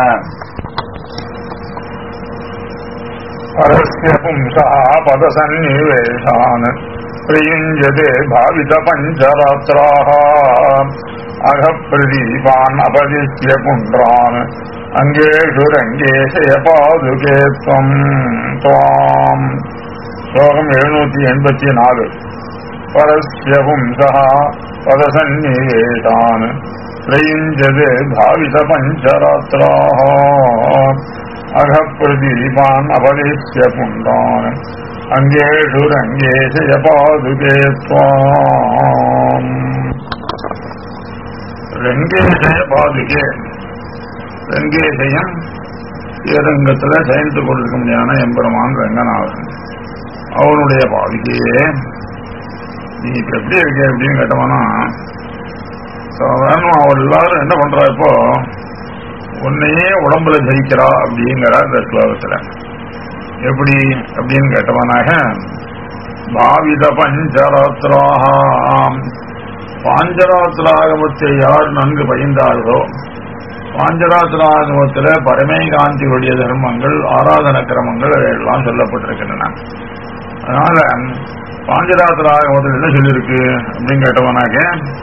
परस्य पुंसः पदसन्निवेशान् प्रयुञ्जते भावितपञ्चरात्राः अघ प्रदीपान् अपदिश्य पुण्ड्रान् अङ्गेषु रङ्गेशय पादुके त्वम् त्वाम् श्लोकम् எழுநூத்தி எண்பத்தி நாலு परस्य पुंसः पदसन्निवेशान् प्रयुञ्जते भावितपञ्चरात्राः अघ प्रदीपान् अपदिश्य पुण्डान् अङ्गेषु रङ्गेशय पादुके त्वाम् ரங்கேசய பாதுகே ரங்கேசயம் ஸ்ரீரங்கத்துல சயனித்துக் கொண்டிருக்க முடியான எம்பெருமான் ரங்கநாதன் அவனுடைய பாதுகையே நீ இப்ப எப்படி இருக்க அப்படின்னு கேட்டவனா சாதாரண அவள் எல்லாரும் என்ன பண்றா இப்போ உன்னையே உடம்புல தரிக்கிறா அப்படிங்கிற இந்த ஸ்லோகத்துல எப்படி அப்படின்னு கேட்டவனாக பாவித பஞ்சராத்திராம் பாஞ்சராத்திராகமத்தை யார் நன்கு பயந்தார்களோ பாஞ்சராத்திராகமத்தில் பரமே காந்தியுடைய தர்மங்கள் ஆராதன கிரமங்கள் எல்லாம் சொல்லப்பட்டிருக்கின்றன அதனால பாஞ்சராத்திராகமத்தில் என்ன சொல்லியிருக்கு அப்படின்னு கேட்டவனாக்க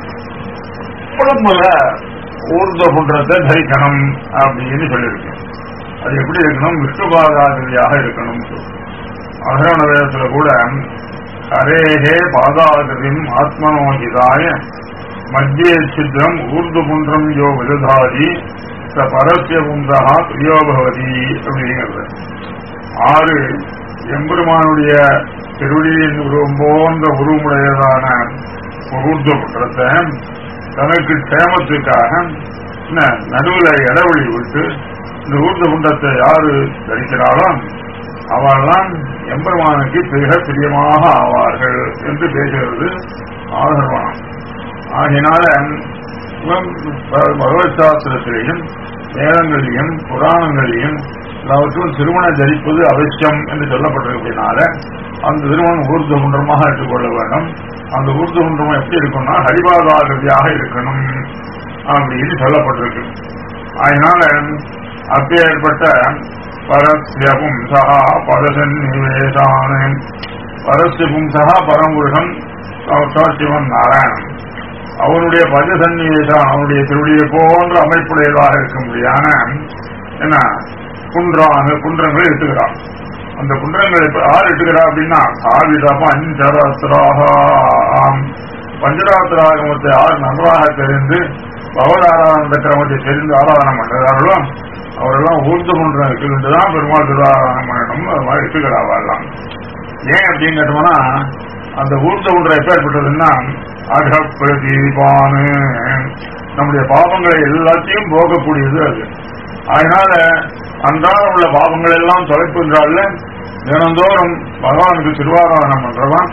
உடம்புல ஊர்த குன்றத்தை தரிக்கணும் அப்படின்னு சொல்லியிருக்கு அது எப்படி இருக்கணும் விஷ்ணுபாதாதிரியாக இருக்கணும் அகரண வேதத்துல கூட ஹரேஹே பாதாகிருதிம் ஆத்மனோகிதாய மத்திய சித்திரம் ஊர்து குன்றம் யோ விருதாதி ச பரஸ்ய குந்தா பிரியோ பவதி அப்படிங்கிறது ஆறு எம்பெருமானுடைய திருவடியின் உருவம் போன்ற உருவமுடையதான ஊர்து குன்றத்தை தனக்கு க்ஷேமத்துக்காக என்ன, நடுவுல இடைவெளி விட்டு இந்த ஊர்த குண்டத்தை யாரு தரிக்கிறாளோ அவள்தான் எம்பெருமானுக்கு மிக பிரியமாக ஆவார்கள் என்று பேசுகிறது ஆதர்வனம் ஆகினால இவன் ப- பகவத் சாஸ்திரத்திலையும் வேதங்களிலும் புராணங்களிலும் எல்லாவற்றும் திருமணம் தரிப்பது அவசியம் என்று சொல்லப்பட்டிருப்பதனால அந்த திருமணம் ஊர்த குன்றமாக எடுத்துக்கொள்ள வேண்டும் அந்த ஊர்த குன்றம் எப்படி இருக்கும்னா ஹரிபாதாகிருதியாக இருக்கணும் அப்படின்னு சொல்லப்பட்டிருக்கு அதனால அப்பேற்பட்ட பரஸ்ய பும்சா பரசன்னிவேசான பரஸ்ய பும்சா பரம்புருஷன் சாட்சாத் சிவன் நாராயணன் அவனுடைய பஜசன்னிவேசம் அவனுடைய திருடியை போன்ற அமைப்புடையதாக இருக்கும்படியான என்ன குன்றான் குன்றங்கள் எட்டுகிறான் அந்த குன்றங்களை இப்ப யார் எட்டுகிறா அப்படின்னா காவித பஞ்சரத்ராகாம் பஞ்சராத்திராகமத்தை யார் நன்றாக தெரிந்து பகவதாராதன கிரமத்தை தெரிந்து ஆராதனம் பண்ணுறார்களோ அவரெல்லாம் ஊர்ந்து குன்றம் இருக்குதுதான் பெருமாள் திருவாராதனம் பண்ணணும் அது மாதிரி எட்டுகிறாவாள்லாம் ஏன் அப்படின்னு கேட்டோம்னா அந்த ஊர்த்த குன்றம் எப்பேற்பட்டதுன்னா அகப்பிரதீபானு நம்முடைய பாவங்களை எல்லாத்தையும் போகக்கூடியது அது அதனால அன்றாடம் உள்ள பாவங்கள் எல்லாம் தொலைப்புன்றால தினந்தோறும் பகவானுக்கு திருவாராதனம் பண்றவன்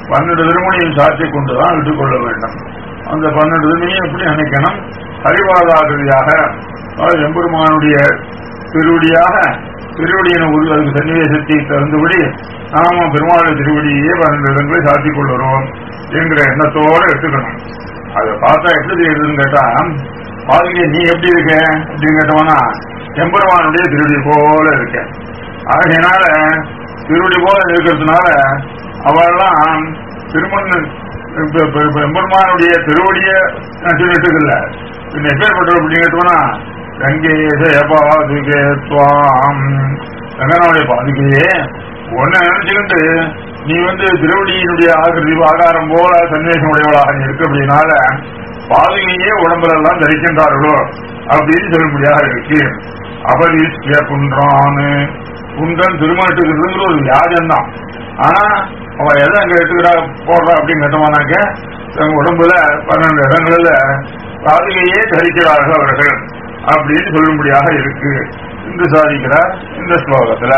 பன்னெண்டு திருமணியும் சாத்திக் கொண்டுதான் விட்டுக்கொள்ள வேண்டும் அந்த பன்னெண்டு திருமணியும் எப்படி நினைக்கணும் ஹரிவாதாகிருதியாக அதாவது எம்பெருமானுடைய திருவடியாக திருவடியின் உரு அதுக்கு சன்னிவேசத்தை தகுந்தபடி நாம பெருமாள் திருவடியே பன்னெண்டு இடங்களை சாத்திக் கொள்கிறோம் என்கிற எண்ணத்தோடு எடுத்துக்கணும் அதை பார்த்தா எப்படி தெரியுதுன்னு கேட்டா பாதுகை நீ எப்படி இருக்க அப்படின்னு கேட்டோம்னா எம்பெருமானுடைய திருவடி போல இருக்க ஆகையினால திருவடி போல இருக்கிறதுனால அவெல்லாம் திருமண் இப்ப- இப்ப- இப்ப எம்பெருமானுடைய திருவடிய நான் சொல்லிட்டு இல்ல பின்ன எப்பேற்பட்டவர் அப்படின்னு கேட்டோம்னா ரங்கேச பாதுகே துவாம் ரங்கனுடைய பாதுகையே ஒன்னு நினைச்சுக்கிட்டு நீ வந்து திருவடியினுடைய ஆகிருதி ஆகாரம் போல சன்னிவேசம் உடையவளாக நீ இருக்கு அப்படின்னால பாதுகையே உடம்புல எல்லாம் தரிக்கின்றார்களோ அப்படின்னு சொல்லும்படியாக இருக்கு அபரிஷ்ய குன்றான்னு குன்றன் திருமணத்துக்கு ஒரு வியாஜம் தான் ஆனா அவ எதை அங்க எடுத்துக்கிறா போடுறா அப்படின்னு கேட்டோம்னாக்க தங்க உடம்புல பன்னெண்டு இடங்கள்ல பாதுகையே தரிக்கிறார்கள் அவர்கள் அப்படின்னு சொல்லும்படியாக இருக்கு என்று சாதிக்கிறார் இந்த ஸ்லோகத்துல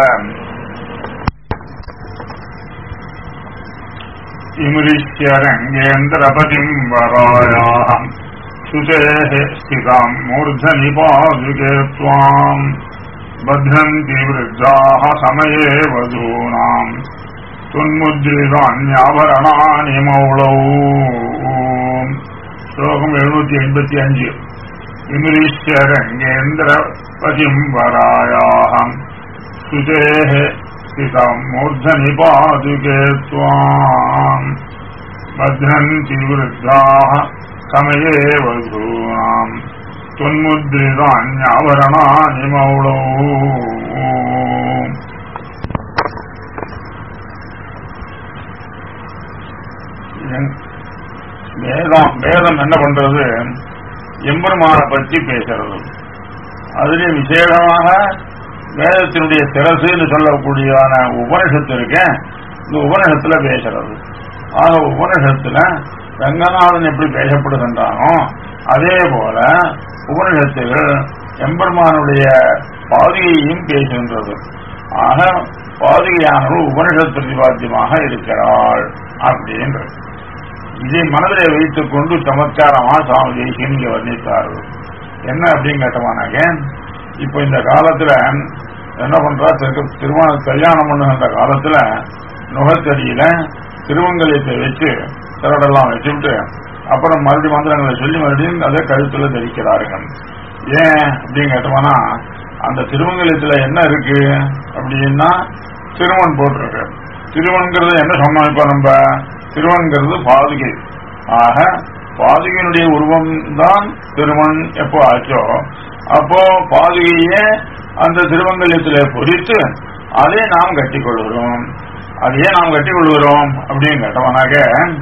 இமிரிஷ்யரங்கேந்திரபதிம் வராயாம் சுதேः स्थिताम् मूर्धनि पादुके त्वाम् बध्नन्ति वृद्धाः समये वधूनाम् துன்முத்ரிதான்யாபரணானி மௌளௌ ஸ்லோகம் எழுநூத்தி எண்பத்தி அஞ்சு விமிரிஷ்யரங்கேந்திர பதிம்பராயாம் சுதேः ஸ்திதம் மூர்धनि பாதுகே त्वाम् बध्नन्ति वृद्धाः समये वधूनाम् त्वन्मुद्रितान्याभरणानि मौळौ வேதம் வேதம் என்ன பண்றது எம்பெருமான பற்றி பேசுறது அதுல விசேஷமாக வேதத்தினுடைய சிரசுன்னு சொல்லக்கூடியதான உபனிஷத்து இருக்க இந்த உபனிஷத்துல பேசுறது ஆக உபனிஷத்துல ரங்கநாதன் எப்படி பேசப்படுகின்றானோ அதே போல உபனிஷத்துகள் எம்பெருமானுடைய பாதுகையையும் பேசுகின்றது ஆக பாதுகையானவள் உபனிஷத் பிரதிபாத்தியமாக இருக்கிறாள் அப்படின்றது இதை மனதிலே வைத்துக் கொண்டு சமத்காரமா சுவாமி தேசியம் இங்க வர்ணித்தார்கள் என்ன அப்படின்னு கேட்டோமானாக்க இப்ப இந்த காலத்துல என்ன பண்றா திரு- திருமண கல்யாணம் பண்ணுகின்ற காலத்துல நுகத்தடியில திருமங்கலத்தை வச்சு திரடெல்லாம் வச்சுட்டு அப்புறம் மறுபடியும் மந்திரங்களை சொல்லி மறுபடியும் அதை கழுத்துல தரிக்கிறார்கள் ஏன் அப்படின்னு கேட்டோம்னா அந்த திருமங்கலத்துல என்ன இருக்கு அப்படின்னா திருமண் போட்டிருக்கு திருமண்கிறது என்ன சொன்னோம் இப்ப நம்ம திருமண்கிறது பாதுகை ஆக பாதுகையினுடைய உருவம் தான் திருமண் எப்போ ஆச்சோ அப்போ பாதுகையே அந்த திருமங்கலத்திலே பொறித்து அதை நாம் கட்டிக்கொள்கிறோம் அதையே நாம் கட்டிக்கொள்கிறோம் அப்படின்னு கேட்டோம்னாக்க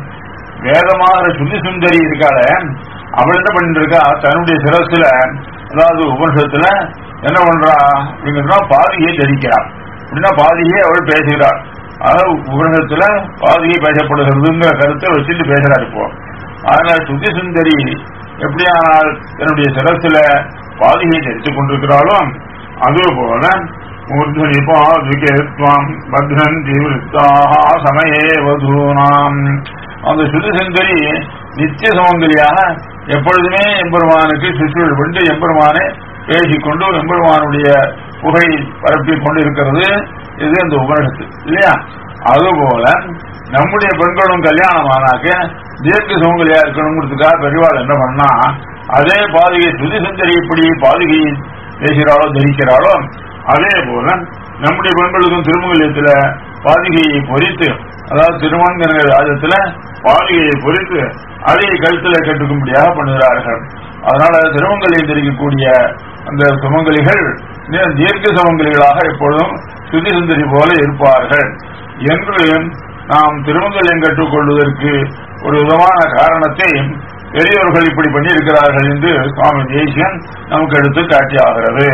வேதமாக சுத்தி சுந்தரி இருக்காள அவள் என்ன பண்ணிட்டு இருக்கா தன்னுடைய சிரசுல அதாவது உபனிஷத்துல என்ன பண்றா அப்படிங்கிறா பாதியை தரிக்கிறாள் அப்படின்னா பாதியை அவள் பேசுகிறாள் அதாவது உபனிஷத்துல பாதியை பேசப்படுகிறதுங்கிற கருத்தை வச்சுட்டு பேசுறாரு இப்போ அதனால சுத்தி சுந்தரி எப்படியானால் தன்னுடைய சிரசுல பாதியை தரித்துக் கொண்டிருக்கிறாளோ அதே போல மூர்தனி பாதுகேத்வாம் பத்ரந்தி விருத்தாக சமயே வதூனாம் அந்த சுதி சுந்தரி நித்திய சுமங்கலியாக எப்பொழுதுமே எம்பெருமானுக்கு சுற்றுள் கொண்டு எம்பெருமானை பேசிக்கொண்டு எம்பெருமானுடைய புகை பரப்பிக் கொண்டு இருக்கிறது இது இந்த உபனிஷத்து இல்லையா அதுபோல நம்முடைய பெண்களும் கல்யாணம் ஆனாக்க தீர்க்க சுமங்கலியா இருக்கணுங்கிறதுக்காக பெரியவாள் என்ன பண்ணா அதே பாதுகை சுதி சுந்தரி எப்படி பாதுகை பேசுகிறாளோ தரிக்கிறாளோ அதே போல நம்முடைய பெண்களுக்கும் திருமங்கலத்துல பாதுகையை பொறித்து அதாவது திருமங்கல ராஜத்துல பாதுகையை பொறித்து அதை கழுத்துல கட்டுக்கும்படியாக பண்ணுகிறார்கள் அதனால திருமங்கலில் தெரிவிக்கக்கூடிய அந்த சுமங்கலிகள் நே- தீர்க்க சுமங்கலிகளாக எப்பொழுதும் சுதி சுந்தரி போல இருப்பார்கள் என்று நாம் திருமங்கலியம் கற்றுக்கொள்வதற்கு ஒரு விதமான காரணத்தை பெரியவர்கள் இப்படி பண்ணியிருக்கிறார்கள் என்று சுவாமி தேசியன் நமக்கு எடுத்து காட்டியாகிறது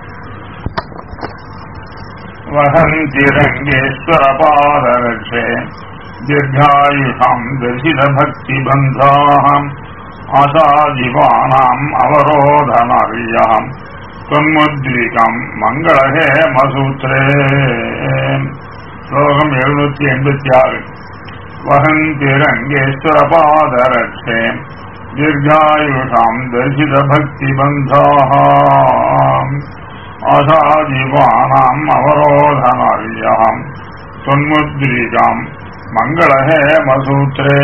வகந்தி ரங்கேஸ்வர பாதரட்சே தீர்காயுஷாம் தரிசித பக்தி பந்தாம் ஆசாதிவானாம் அவரோதனரியாம் தொன்முத்ரிகம் மங்களஹே மசூத்ரே ஸ்லோகம் எழுநூத்தி எண்பத்தி ஆறு वहन्तिरङ्गेश्वरपादरक्षे दीर्घायुषाम् दर्शितभक्तिबन्धाः आशाजीवानाम् अवरोधनार्याम् त्वन्मुद्रिकाम् மங்களஹேமசூத்ரே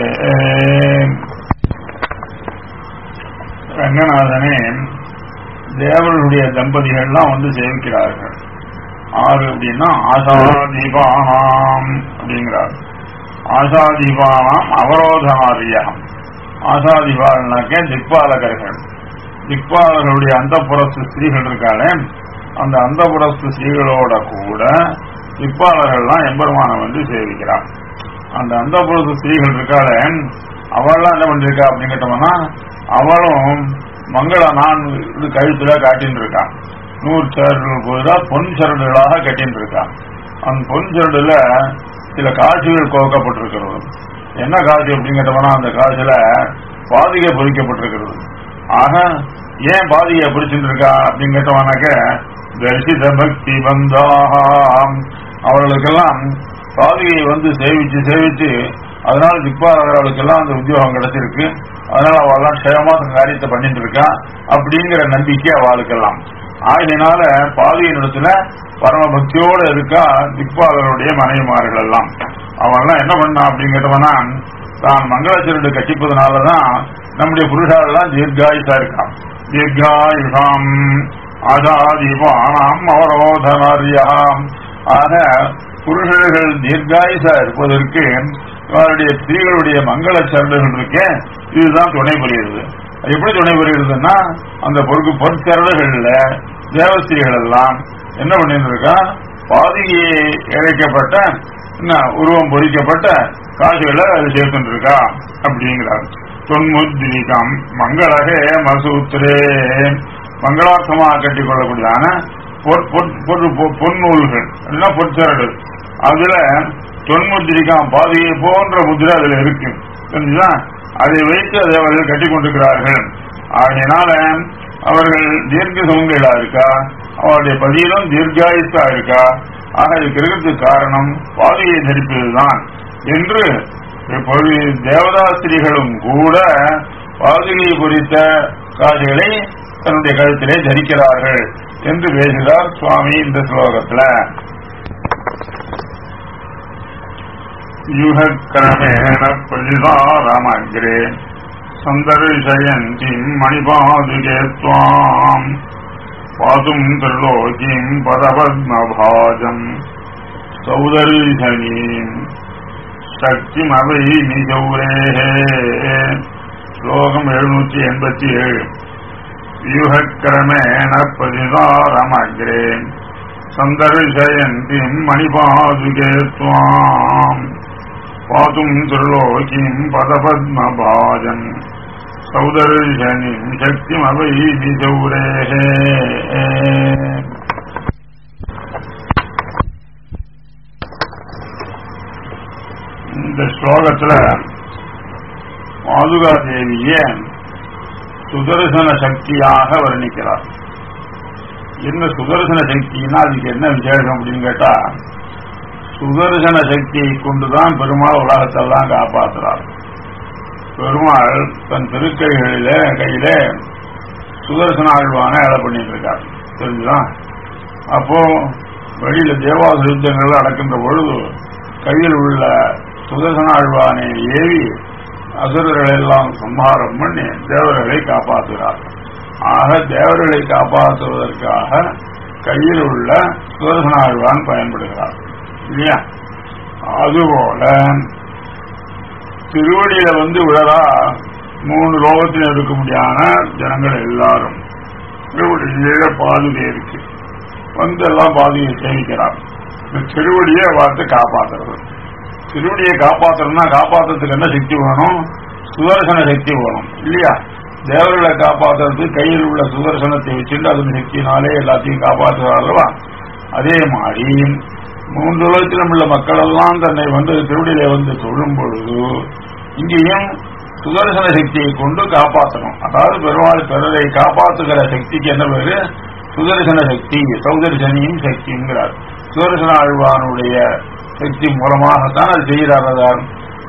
ரங்கநாதனே தேவர்களுடைய தம்பதிகள்லாம் வந்து சேவிக்கிறார்கள் ஆறு அப்படின்னா ஆசாதீபானாம் அப்படிங்கிறார் ஆசாதீபானாம் அவரோதனாரியம் ஆசாதீபானாக்க திக்பாலகர்கள் திக்பாலர்களுடைய அந்த புறத்து ஸ்திரீகள் இருக்காளே அந்த அந்த புறத்து ஸ்திரீகளோட கூட திக்பாலர்கள்லாம் எம்பெருமான வந்து சேவிக்கிறார் அந்த அந்த புறத்து ஸ்திரீகள் இருக்காளே அவள்லாம் என்ன பண்ணிருக்கா அப்படின்னு கேட்டோம்னா அவளும் மங்கள நான் இது கழுத்துல காட்டின்னு இருக்கான் நூறு சரடுகள் போதா பொன் சரடுகளாக கட்டின்னு இருக்கான் அந்த பொன் சரடுல சில காட்சிகள் கோக்கப்பட்டிருக்கிறது என்ன காட்சி அப்படின்னு கேட்டோம்னா அந்த காட்சியில பாதிகை பொறிக்கப்பட்டிருக்கிறது ஆக ஏன் பாதிகை பிடிச்சிட்டு இருக்கா அப்படின்னு கேட்டோம்னாக்க தரிசித பக்தி பந்தாம் அவர்களுக்கெல்லாம் பாதிகையை வந்து சேவிச்சு சேவிச்சு அதனால திக்பாரர்களுக்கெல்லாம் அந்த உத்தியோகம் கிடைச்சிருக்கு அதனால அவெல்லாம் க்ஷேமா தன் காரியத்தை பண்ணிட்டு இருக்கா அப்படிங்கிற நம்பிக்கை அவளுக்கெல்லாம் ஆகையினால பாதியின் இடத்துல பரம பக்தியோட இருக்கா திக்பாலருடைய மனைவிமார்கள் எல்லாம் அவெல்லாம் என்ன பண்ணா அப்படின்னு கேட்டவனா தான் மங்களச்சரடு கட்டிப்பதனாலதான் நம்முடைய புருஷாலெல்லாம் தீர்காயுஷா இருக்கான் தீர்காயுஷாம் ஆதாதிபானாம் அவரோதனாரியாம் ஆக புருஷர்கள் தீர்காயுஷா இருப்பதற்கு அவருடைய ஸ்திரீகளுடைய மங்கள சரடுகள் இருக்கே இதுதான் துணை புரியுது அது எப்படி துணை புரியுதுன்னா அந்த பொறுக்கு பொற்சரடுகள்ல தேவஸ்திரிகள் எல்லாம் என்ன பண்ணிட்டு இருக்கா பாதியை இழைக்கப்பட்ட என்ன, உருவம் பொறிக்கப்பட்ட காசுகளை அது சேர்த்துட்டு இருக்கா அப்படிங்கிறார் தொன்முத்ரிகம் மங்களகே மசூத்ரே மங்களார்த்தமாக கட்டிக் கொள்ளக்கூடியதான பொற்- பொற்- பொற்- பொ- பொன்னூல்கள் எல்லாம் பொற்சரடு அதுல தொன்முத்திரிக்காம் பாதியை போன்ற முத்திரை அதுல இருக்கு தெரிஞ்சுதா அதை வைத்து அதை அவர்கள் கட்டி கொண்டிருக்கிறார்கள் ஆகையினால அவர்கள் தீர்க்க சுமங்களா இருக்கா அவருடைய பதியிலும் தீர்காயுஷா இருக்கா ஆக இதுக்கு இருக்கிறதுக்கு காரணம் பாதியை தரிப்பதுதான் என்று இப்பொழுது தேவதாஸ்திரிகளும் கூட பாதுகை குறித்த காட்சிகளை தன்னுடைய கழுத்திலே தரிக்கிறார்கள் என்று பேசுகிறார் சுவாமி இந்த ஸ்லோகத்துல யுகக்கிரமேண பிரதிதாரமக்ரே சந்தர்ஷயந்திம் மணிபாதுகே त्वाम् பாதும் திரிலோகிம் பதபத்மபாஜம் சௌதர்ஷனீம் சக்திமவை நிகௌரேஹே ஸ்லோகம் எழுநூற்றி எண்பத்தி ஏழு व्यूहक्रमेण प्रतिदारमग्रे सन्दर्शयन्तीम् मणिपादुके त्वाम् पातुम् त्रिलोकीम् पदपद्मभाजम् सौदर्शनीम् शक्तिमवैति चौरेः இந்த ஸ்லோகத்துல பாதுகா தேவிய சுதர்சன சக்தியாக வர்ணிக்கிறார் என்ன சுதர்சன சக்தின்னா அதுக்கு என்ன விசேஷம் அப்படின்னு கேட்டா சுதர்சன சக்தியை கொண்டுதான் பெருமாள் உலகத்தெல்லாம் காப்பாற்றுறார் பெருமாள் தன் திருக்கைகளிலே கையிலே சுதர்சன ஆழ்வான வேலை பண்ணிட்டு இருக்கார் தெரிஞ்சுதான் அப்போ வெளியில தேவாச யுத்தங்கள் நடக்கின்ற பொழுது கையில் உள்ள சுதர்சன ஆழ்வானை ஏவி அசுரர்களை எல்லாம் சம்ஹாரம் பண்ணி தேவர்களை காப்பாற்றுகிறார் ஆக தேவர்களை காப்பாற்றுவதற்காக கையில் உள்ள சுதர்சன ஆழ்வான் பயன்படுகிறார் இல்லையா அதுபோல திருவடியில வந்து விழறா மூணு லோகத்தில் இருக்க முடியாத ஜனங்கள் எல்லாரும் திருவடியில பாதுகை இருக்கு வந்து எல்லாம் பாதுகையை சேமிக்கிறார் இந்த திருவடியை பார்த்து காப்பாத்துறது திருவடியை காப்பாத்தணும்னா காப்பாத்துறதுக்கு என்ன சக்தி வேணும் சுதர்சன சக்தி வேணும் இல்லையா தேவர்களை காப்பாத்துறதுக்கு கையில் உள்ள சுதர்சனத்தை வச்சுட்டு அதன் சக்தினாலே எல்லாத்தையும் காப்பாற்றுவார் அல்லவா அதே மாதிரி மூன்று உலகத்திலும் உள்ள மக்கள் எல்லாம் தன்னை வந்து திருவடியில வந்து தொழும் பொழுது இங்கேயும் சுதர்சன சக்தியை கொண்டு காப்பாற்றணும் அதாவது பெருமாள் பிறரை காப்பாற்றுகிற சக்திக்கு என்ன பேரு சுதர்சன சக்தி சௌதர்சனியும் சக்திங்கிறார் சுதர்சன ஆழ்வானுடைய சக்தி மூலமாகத்தான் அது செய்கிறார்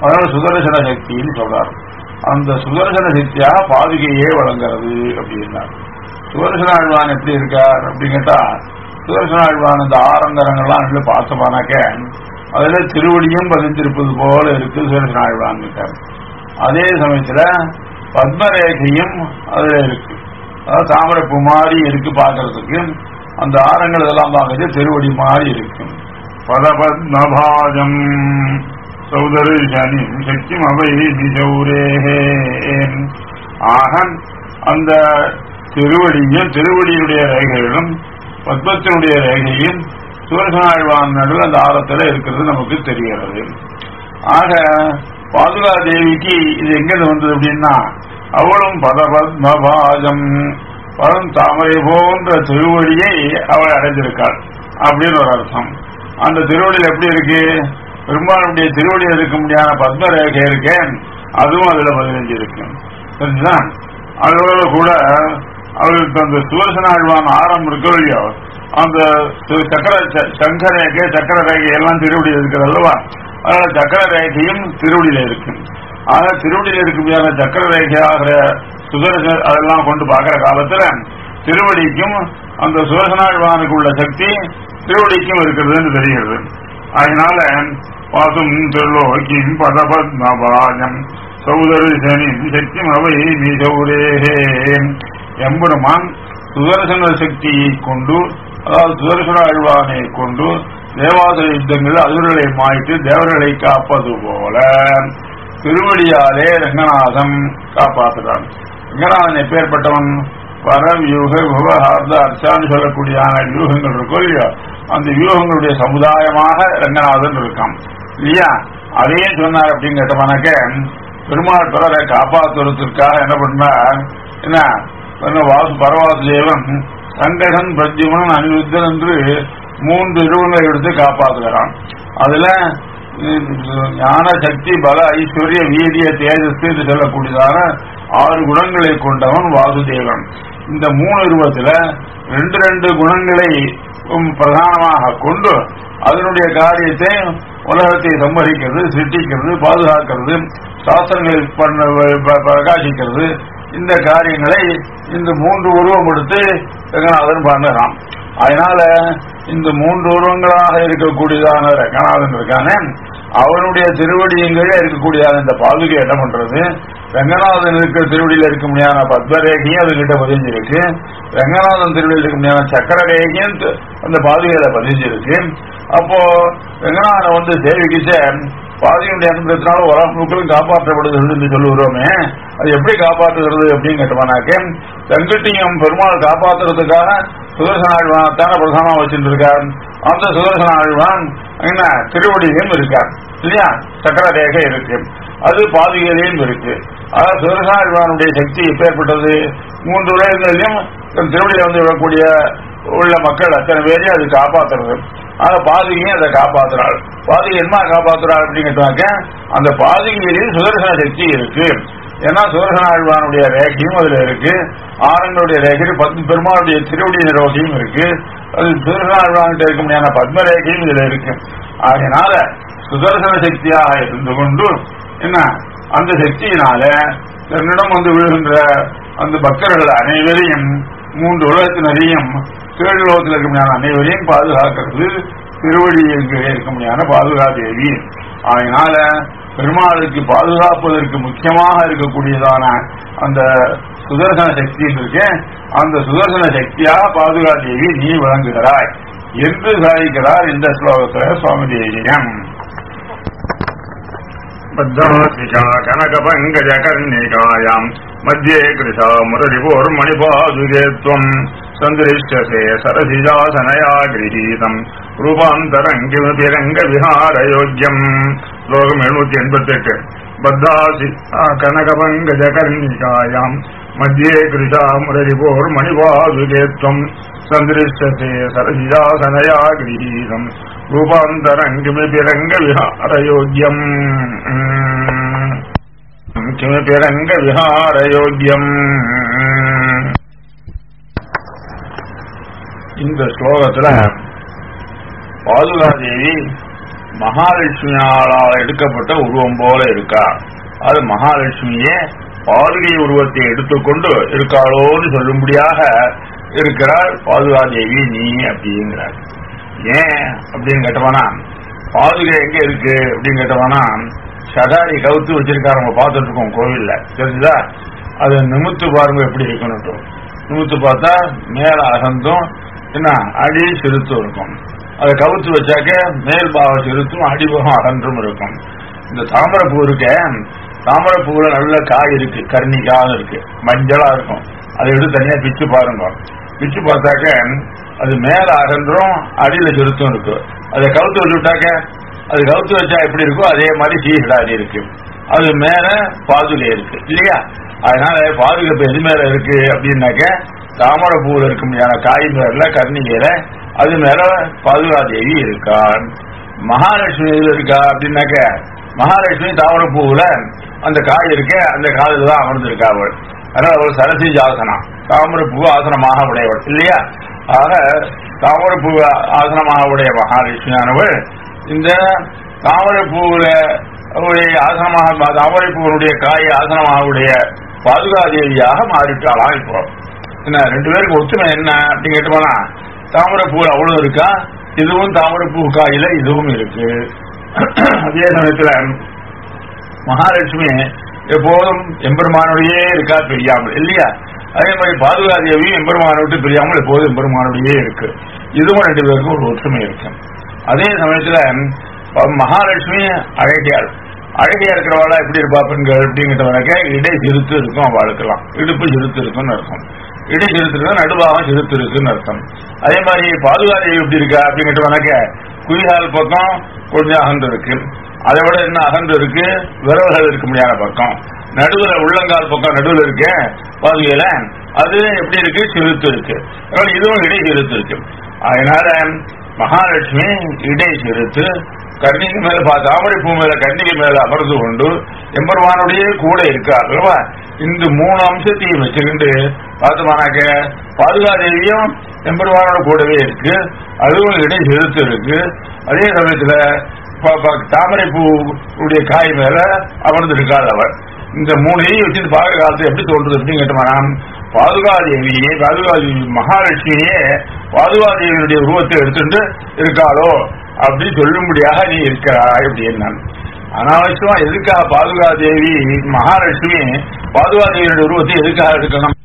அதனால சுதர்சன சக்தின்னு சொல்றாரு அந்த சுதர்சன சக்தியாக பாதுகையே வழங்குறது அப்படின்னார் சுதர்சன ஆழ்வான் எப்படி இருக்கார் அப்படின்னு கேட்டா சுதர்சன ஆழ்வான் இந்த ஆரங்கரங்கள்லாம் ரெண்டு பார்த்தோமானாக்க அதுல திருவடியும் பதிந்திருப்பது போல இருக்கு சுதர்சன ஆழ்வான் இருக்கார் அதே சமயத்துல பத்மரேகையும் அதுல இருக்கு அதாவது தாமரைப்பூ மாதிரி இருக்கு பார்க்கறதுக்கு அந்த ஆரங்கள் இதெல்லாம் பார்க்கறது திருவடி மாதிரி இருக்கு பதபத்மபாஜம் சௌதரிசனி சக்திம் அவை நிஜௌரேஹே ஆக அந்த திருவடியும் திருவடியுடைய ரேகைகளும் பத்மத்தினுடைய ரேகையும் சூரசனாழ்வான் நடுவில் அந்த ஆரத்தில் இருக்கிறது நமக்கு தெரிகிறது ஆக பாதுகா தேவிக்கு இது எங்கிருந்து வந்தது அப்படின்னா அவளும் பதபத்மபாஜம் பரம் தாமரை போன்ற திருவடியை அவள் அடைஞ்சிருக்காள் அப்படின்னு ஒரு அர்த்தம் அந்த திருவடியில் எப்படி இருக்கு பெரும்பாலுடைய திருவடியில் இருக்க முடியாத பத்ம ரேகை இருக்கேன் அதுவும் அதுல பதினஞ்சு இருக்கு தெரிஞ்சுதா அதோட கூட அவருக்கு அந்த சுதர்சன ஆழ்வான் ஆரம் இருக்கோ இல்லையோ அந்த சு- சக்கர ச- சங்கர ரேகை சக்கர ரேகை எல்லாம் திருவடியில் இருக்கிறது அல்லவா அதனால சக்கர ரேகையும் திருவடியில இருக்கு ஆக திருவடியில் இருக்க முடியாத சக்கர ரேகையாகிற சுதர்சன அதெல்லாம் கொண்டு பார்க்கிற காலத்துல திருவடிக்கும் அந்த சுதர்சனாழ்வானுக்கு உள்ள சக்தி திருவடிக்கும் இருக்கிறதுன்னு தெரிகிறது அதனால பாசும் திருலோக்கிம் பதபத்மபாஜம் சௌதரிசனி சக்தி அவை மிகவுரேகே எம்பெருமான் சுதர்சன சக்தியை கொண்டு அதாவது சுதர்சன அழ்வானை கொண்டு தேவாசுர யுத்தங்கள் அசுரர்களை மாய்த்து தேவர்களை காப்பது போல திருவடியாலே ரங்கநாதன் காப்பாற்றுறான் ரங்கநாதன் எப்பேற்பட்டவன் வர வியூக விவகார்த்த அர்ச்சான்னு சொல்லக்கூடிய வியூகங்கள் இருக்கோ இல்லையோ அந்த வியூகங்களுடைய சமுதாயமாக ரங்கநாதன் இருக்கான் இல்லையா அதையும் சொன்னார் அப்படின்னு கேட்டோம்னாக்க பெருமாள் பிறரை காப்பாற்றுவதற்காக என்ன பண்ணார் என்ன என்ன வாசு பரவாசுதேவன் சங்கடன் பிரத்யுமன் அனிருத்தன் என்று மூன்று இருவங்களை எடுத்து காப்பாற்றுகிறான் அதுல உம், ஞான சக்தி பல ஐஸ்வர்ய வீரிய தேஜஸ் என்று சொல்லக்கூடியதான ஆறு குணங்களை கொண்டவன் வாசுதேவன் இந்த மூணு உருவத்துல ரெண்டு ரெண்டு குணங்களை உம், பிரதானமாக கொண்டு அதனுடைய காரியத்தை உலகத்தை சம்பரிக்கிறது சிருஷ்டிக்கிறது பாதுகாக்கிறது சாஸ்திரங்களை பண்ண ப- பிரகாசிக்கிறது இந்த காரியங்களை இந்த மூன்று உருவம் எடுத்து ரங்கநாதன் பண்ணுறான் அதனால இந்த மூன்று உருவங்களாக இருக்கக்கூடியதான ரங்கநாதன் இருக்கானே அவனுடைய திருவடியங்களே இருக்கக்கூடியதான இந்த பாதுகை என்ன பண்றது ரங்கநாதன் இருக்கிற திருவடியில் இருக்க முடியாத பத்மரேகையும் அதுகிட்ட பதிஞ்சிருக்கு ரங்கநாதன் திருவடியில் இருக்க முடியாத சக்கர ரேகையும் த- அந்த பாதுகையில பதிஞ்சிருக்கு அப்போ ரங்கநாதன் வந்து சேவிக்கிச்ச பாதியுடைய அனுபவத்தினால உலகம் முழுக்களும் காப்பாற்றப்படுகிறது என்று சொல்லுகிறோமே அது எப்படி காப்பாற்றுகிறது அப்படின்னு கேட்டோம்னாக்க தங்கிட்டியும் பெருமாள் காப்பாற்றுறதுக்காக சுதர்சன ஆழ்வான் தானே பிரதானமா வச்சுட்டு இருக்கார் அந்த சுதர்சன ஆழ்வான் என்ன திருவடியிலும் இருக்கார் இல்லையா சக்கர ரேகை இருக்கு அது பாதுகையிலையும் இருக்கு அதாவது சுதர்சன ஆழ்வானுடைய சக்தி எப்பேற்பட்டது மூன்று உலகங்களிலும் தன் திருவடியில வந்து விடக்கூடிய உள்ள மக்கள் அத்தனை பேரையும் அது காப்பாத்துறது ஆக பாதுகையும் அதை காப்பாத்துறாள் பாதுகை என்ன காப்பாத்துறாள் அப்படின்னு கேட்டாக்க அந்த பாதுகையிலேயும் சுதர்சன சக்தி இருக்கு ஏன்னா சுதர்சன ஆழ்வானுடைய ரேகையும் அதுல இருக்கு ஆரங்களுடைய ரேகை பத்து பெருமாளுடைய திருவடி ரோகியும் இருக்கு அது சுதர்சன ஆழ்வான்கிட்ட இருக்க முடியாத பத்ம ரேகையும் இதுல இருக்கு ஆகையினால சுதர்சன சக்தியாக இருந்து கொண்டு என்ன அந்த சக்தியினால தன்னிடம் வந்து விழுகின்ற அந்த பக்தர்கள் அனைவரையும் மூன்று உலகத்தினரையும் கீழ் உலகத்தில் இருக்க முடியாத அனைவரையும் பாதுகாக்கிறது திருவடி எங்கே இருக்க முடியாத பாதுகா தேவி அதனால பெருமாளுக்கு பாதுகாப்பதற்கு முக்கியமாக இருக்கக்கூடியதான அந்த சுதர்சன சக்தி இருக்கு அந்த சுதர்சன சக்தியாக பாதுகா தேவி நீ விளங்குகிறாய் என்று சாதிக்கிறார் இந்த ஸ்லோகத்துல சுவாமி தேவியம் बद्धासिका कनकपङ्कजकर्णिकायाम् मध्ये कृशा मुररिपोर्मणिपादुके त्वम् सन्दृश्यसे सरसिजासनया गृहीतम् रूपान्तरम् किमपि रङ्गविहारयोग्यम् श्लोकम् எழுநூத்தி எண்பத்தி எட்டு பத்தாசி கனகபங்கஜகர்ணிகாயாம் மத்தியே கிருஷா முரரிபோர்மணிபாதுகே त्वम् सन्दृश्यसे सरसिजासनया गृहीतम् रूपान्तरम् किमपि रङ्गविहारयोग्यम् किमपि रङ्गविहारयोग्यम् இந்த ஸ்லோகத்துல பாதுகாதேவி மகாலட்சுமியால் எடுக்கப்பட்ட உருவம் போல இருக்கா அது மகாலட்சுமியே பாதுகை உருவத்தை எடுத்துக்கொண்டு இருக்காளோன்னு சொல்லும்படியாக இருக்கிறாள் பாதுகாதேவி நீ அப்படிங்கிறார் ஏன் அப்படின்னு கேட்டவனா பாதுகை எங்க இருக்கு அப்படின்னு கேட்டவனா சடாரி கவுத்து வச்சிருக்காரு நம்ம பார்த்துட்டு இருக்கோம் கோவில்ல தெரிஞ்சுதா அதை நிமித்து பாருங்க எப்படி இருக்கணும் நிமித்து பார்த்தா மேல அகந்தும் என்ன அடி சிறுத்தும் இருக்கும் அதை கவுத்து வச்சாக்க மேல் பாவ சிறுத்தும் அடிபாகம் அகன்றும் இருக்கும் இந்த தாமரைப்பூ இருக்க தாமரைப்பூல நல்ல காய் இருக்கு கர்ணிக்காக இருக்கு மஞ்சளா இருக்கும் அதை எடுத்து தனியா பிச்சு பாருங்க பிச்சு பார்த்தாக்க அது மேல அகன்றும் அடியில சிறுத்தும் இருக்கு அதை கவுத்து வச்சு விட்டாக்க அது கவுத்து வச்சா எப்படி இருக்கோ அதே மாதிரி சீசடாடி இருக்கு அது மேல பாதுகை இருக்கு இல்லையா அதனால பாதுகாப்பு எது மேல இருக்கு அப்படின்னாக்க தாமரை பூவில் இருக்க முடியாத காய் மேல கர்ணிகையில அது மேல பாதுகாதேவி இருக்கான் மகாலட்சுமி இதுல இருக்கா அப்படின்னாக்க மகாலட்சுமி தாமரை பூவுல அந்த காய் இருக்க அந்த காலில் தான் அமர்ந்திருக்கா அவள் அதனால அவள் சரசிஜ ஆசனம் தாமரை பூ ஆசனமாக உடையவள் இல்லையா ஆக தாமரை பூ ஆசனமாக உடைய மகாலட்சுமியானவள் இந்த தாமரை பூவுல அவருடைய ஆசனமாக தாமரை பூவனுடைய காய் ஆசனமாக உடைய பாதுகாதேவியாக மாறிட்டாளாம் இப்போ என்ன ரெண்டு பேருக்கு ஒத்துமை என்ன அப்படின்னு கேட்டோம்னா தாமரை பூ அவ்வளவு இருக்கா இதுவும் தாமரை பூ காயில இதுவும் இருக்கு அதே சமயத்துல மகாலட்சுமி எப்போதும் எம்பெருமானுடையே இருக்கா பிரியாமல் இல்லையா அதே மாதிரி பாதுகாதேவியும் எம்பெருமானை விட்டு பிரியாமல் எப்போதும் எம்பெருமானுடையே இருக்கு இதுவும் ரெண்டு பேருக்கும் ஒரு ஒற்றுமை இருக்கு அதே சமயத்துல மகாலட்சுமி அழகியாள் அழகியா இருக்கிறவாளா எப்படி இருப்பா பெண்கள் அப்படிங்கிட்டவனாக்க இடை சிறுத்து இருக்கும் அவளுக்கெல்லாம் இடுப்பு சிறுத்து இருக்கும்னு அர்த்தம் இடை சிறுத்து இருக்கா நடுபாகம் சிறுத்து இருக்குன்னு அர்த்தம் அதே மாதிரி பாதுகாதேவி எப்படி இருக்கா அப்படிங்கிட்டவனாக்க குயிகால் பக்கம் கொஞ்சம் அகன்று இருக்கு அதை விட என்ன அகன்று இருக்கு விரல்கள் இருக்க முடியாத பக்கம் நடுவுல உள்ளங்கால் பக்கம் நடுவுல இருக்கு பாதுகையில அது எப்படி இருக்கு சிறுத்து இருக்கு அதனால இதுவும் இடை சிறுத்து இருக்கு அதனால மகாலட்சுமி இடை சிறுத்து கர்ணிகை மேல தாமரை பூ மேல கர்ணிகை மேல அமர்ந்து கொண்டு எம்பெருமானுடைய கூட இருக்கா அல்லவா இந்த மூணு அம்சத்தையும் வச்சுக்கிட்டு பார்த்தோம்னாக்க பாதுகாதேவியும் எம்பெருமானோட கூடவே இருக்கு அதுவும் இடை செலுத்து இருக்கு அதே சமயத்துல தாமரை பூ உடைய காய் மேல அமர்ந்து இருக்காள் அவர் இந்த மூணையும் வச்சுட்டு பாக காலத்தை எப்படி தோன்றுது அப்படின்னு கேட்டோம்னா பாதுகாதேவியே பாதுகாதேவி மகாலட்சுமியே பாதுகாதேவியுடைய உருவத்தை எடுத்துட்டு இருக்காளோ அப்படி சொல்லும்படியாக நீ இருக்கிறாய் அப்படின்னு அனாவசியமா எதுக்காக பாதுகாதேவி மகாலட்சுமி பாதுகாதேவியுடைய உருவத்தை எதுக்காக எடுக்கணும்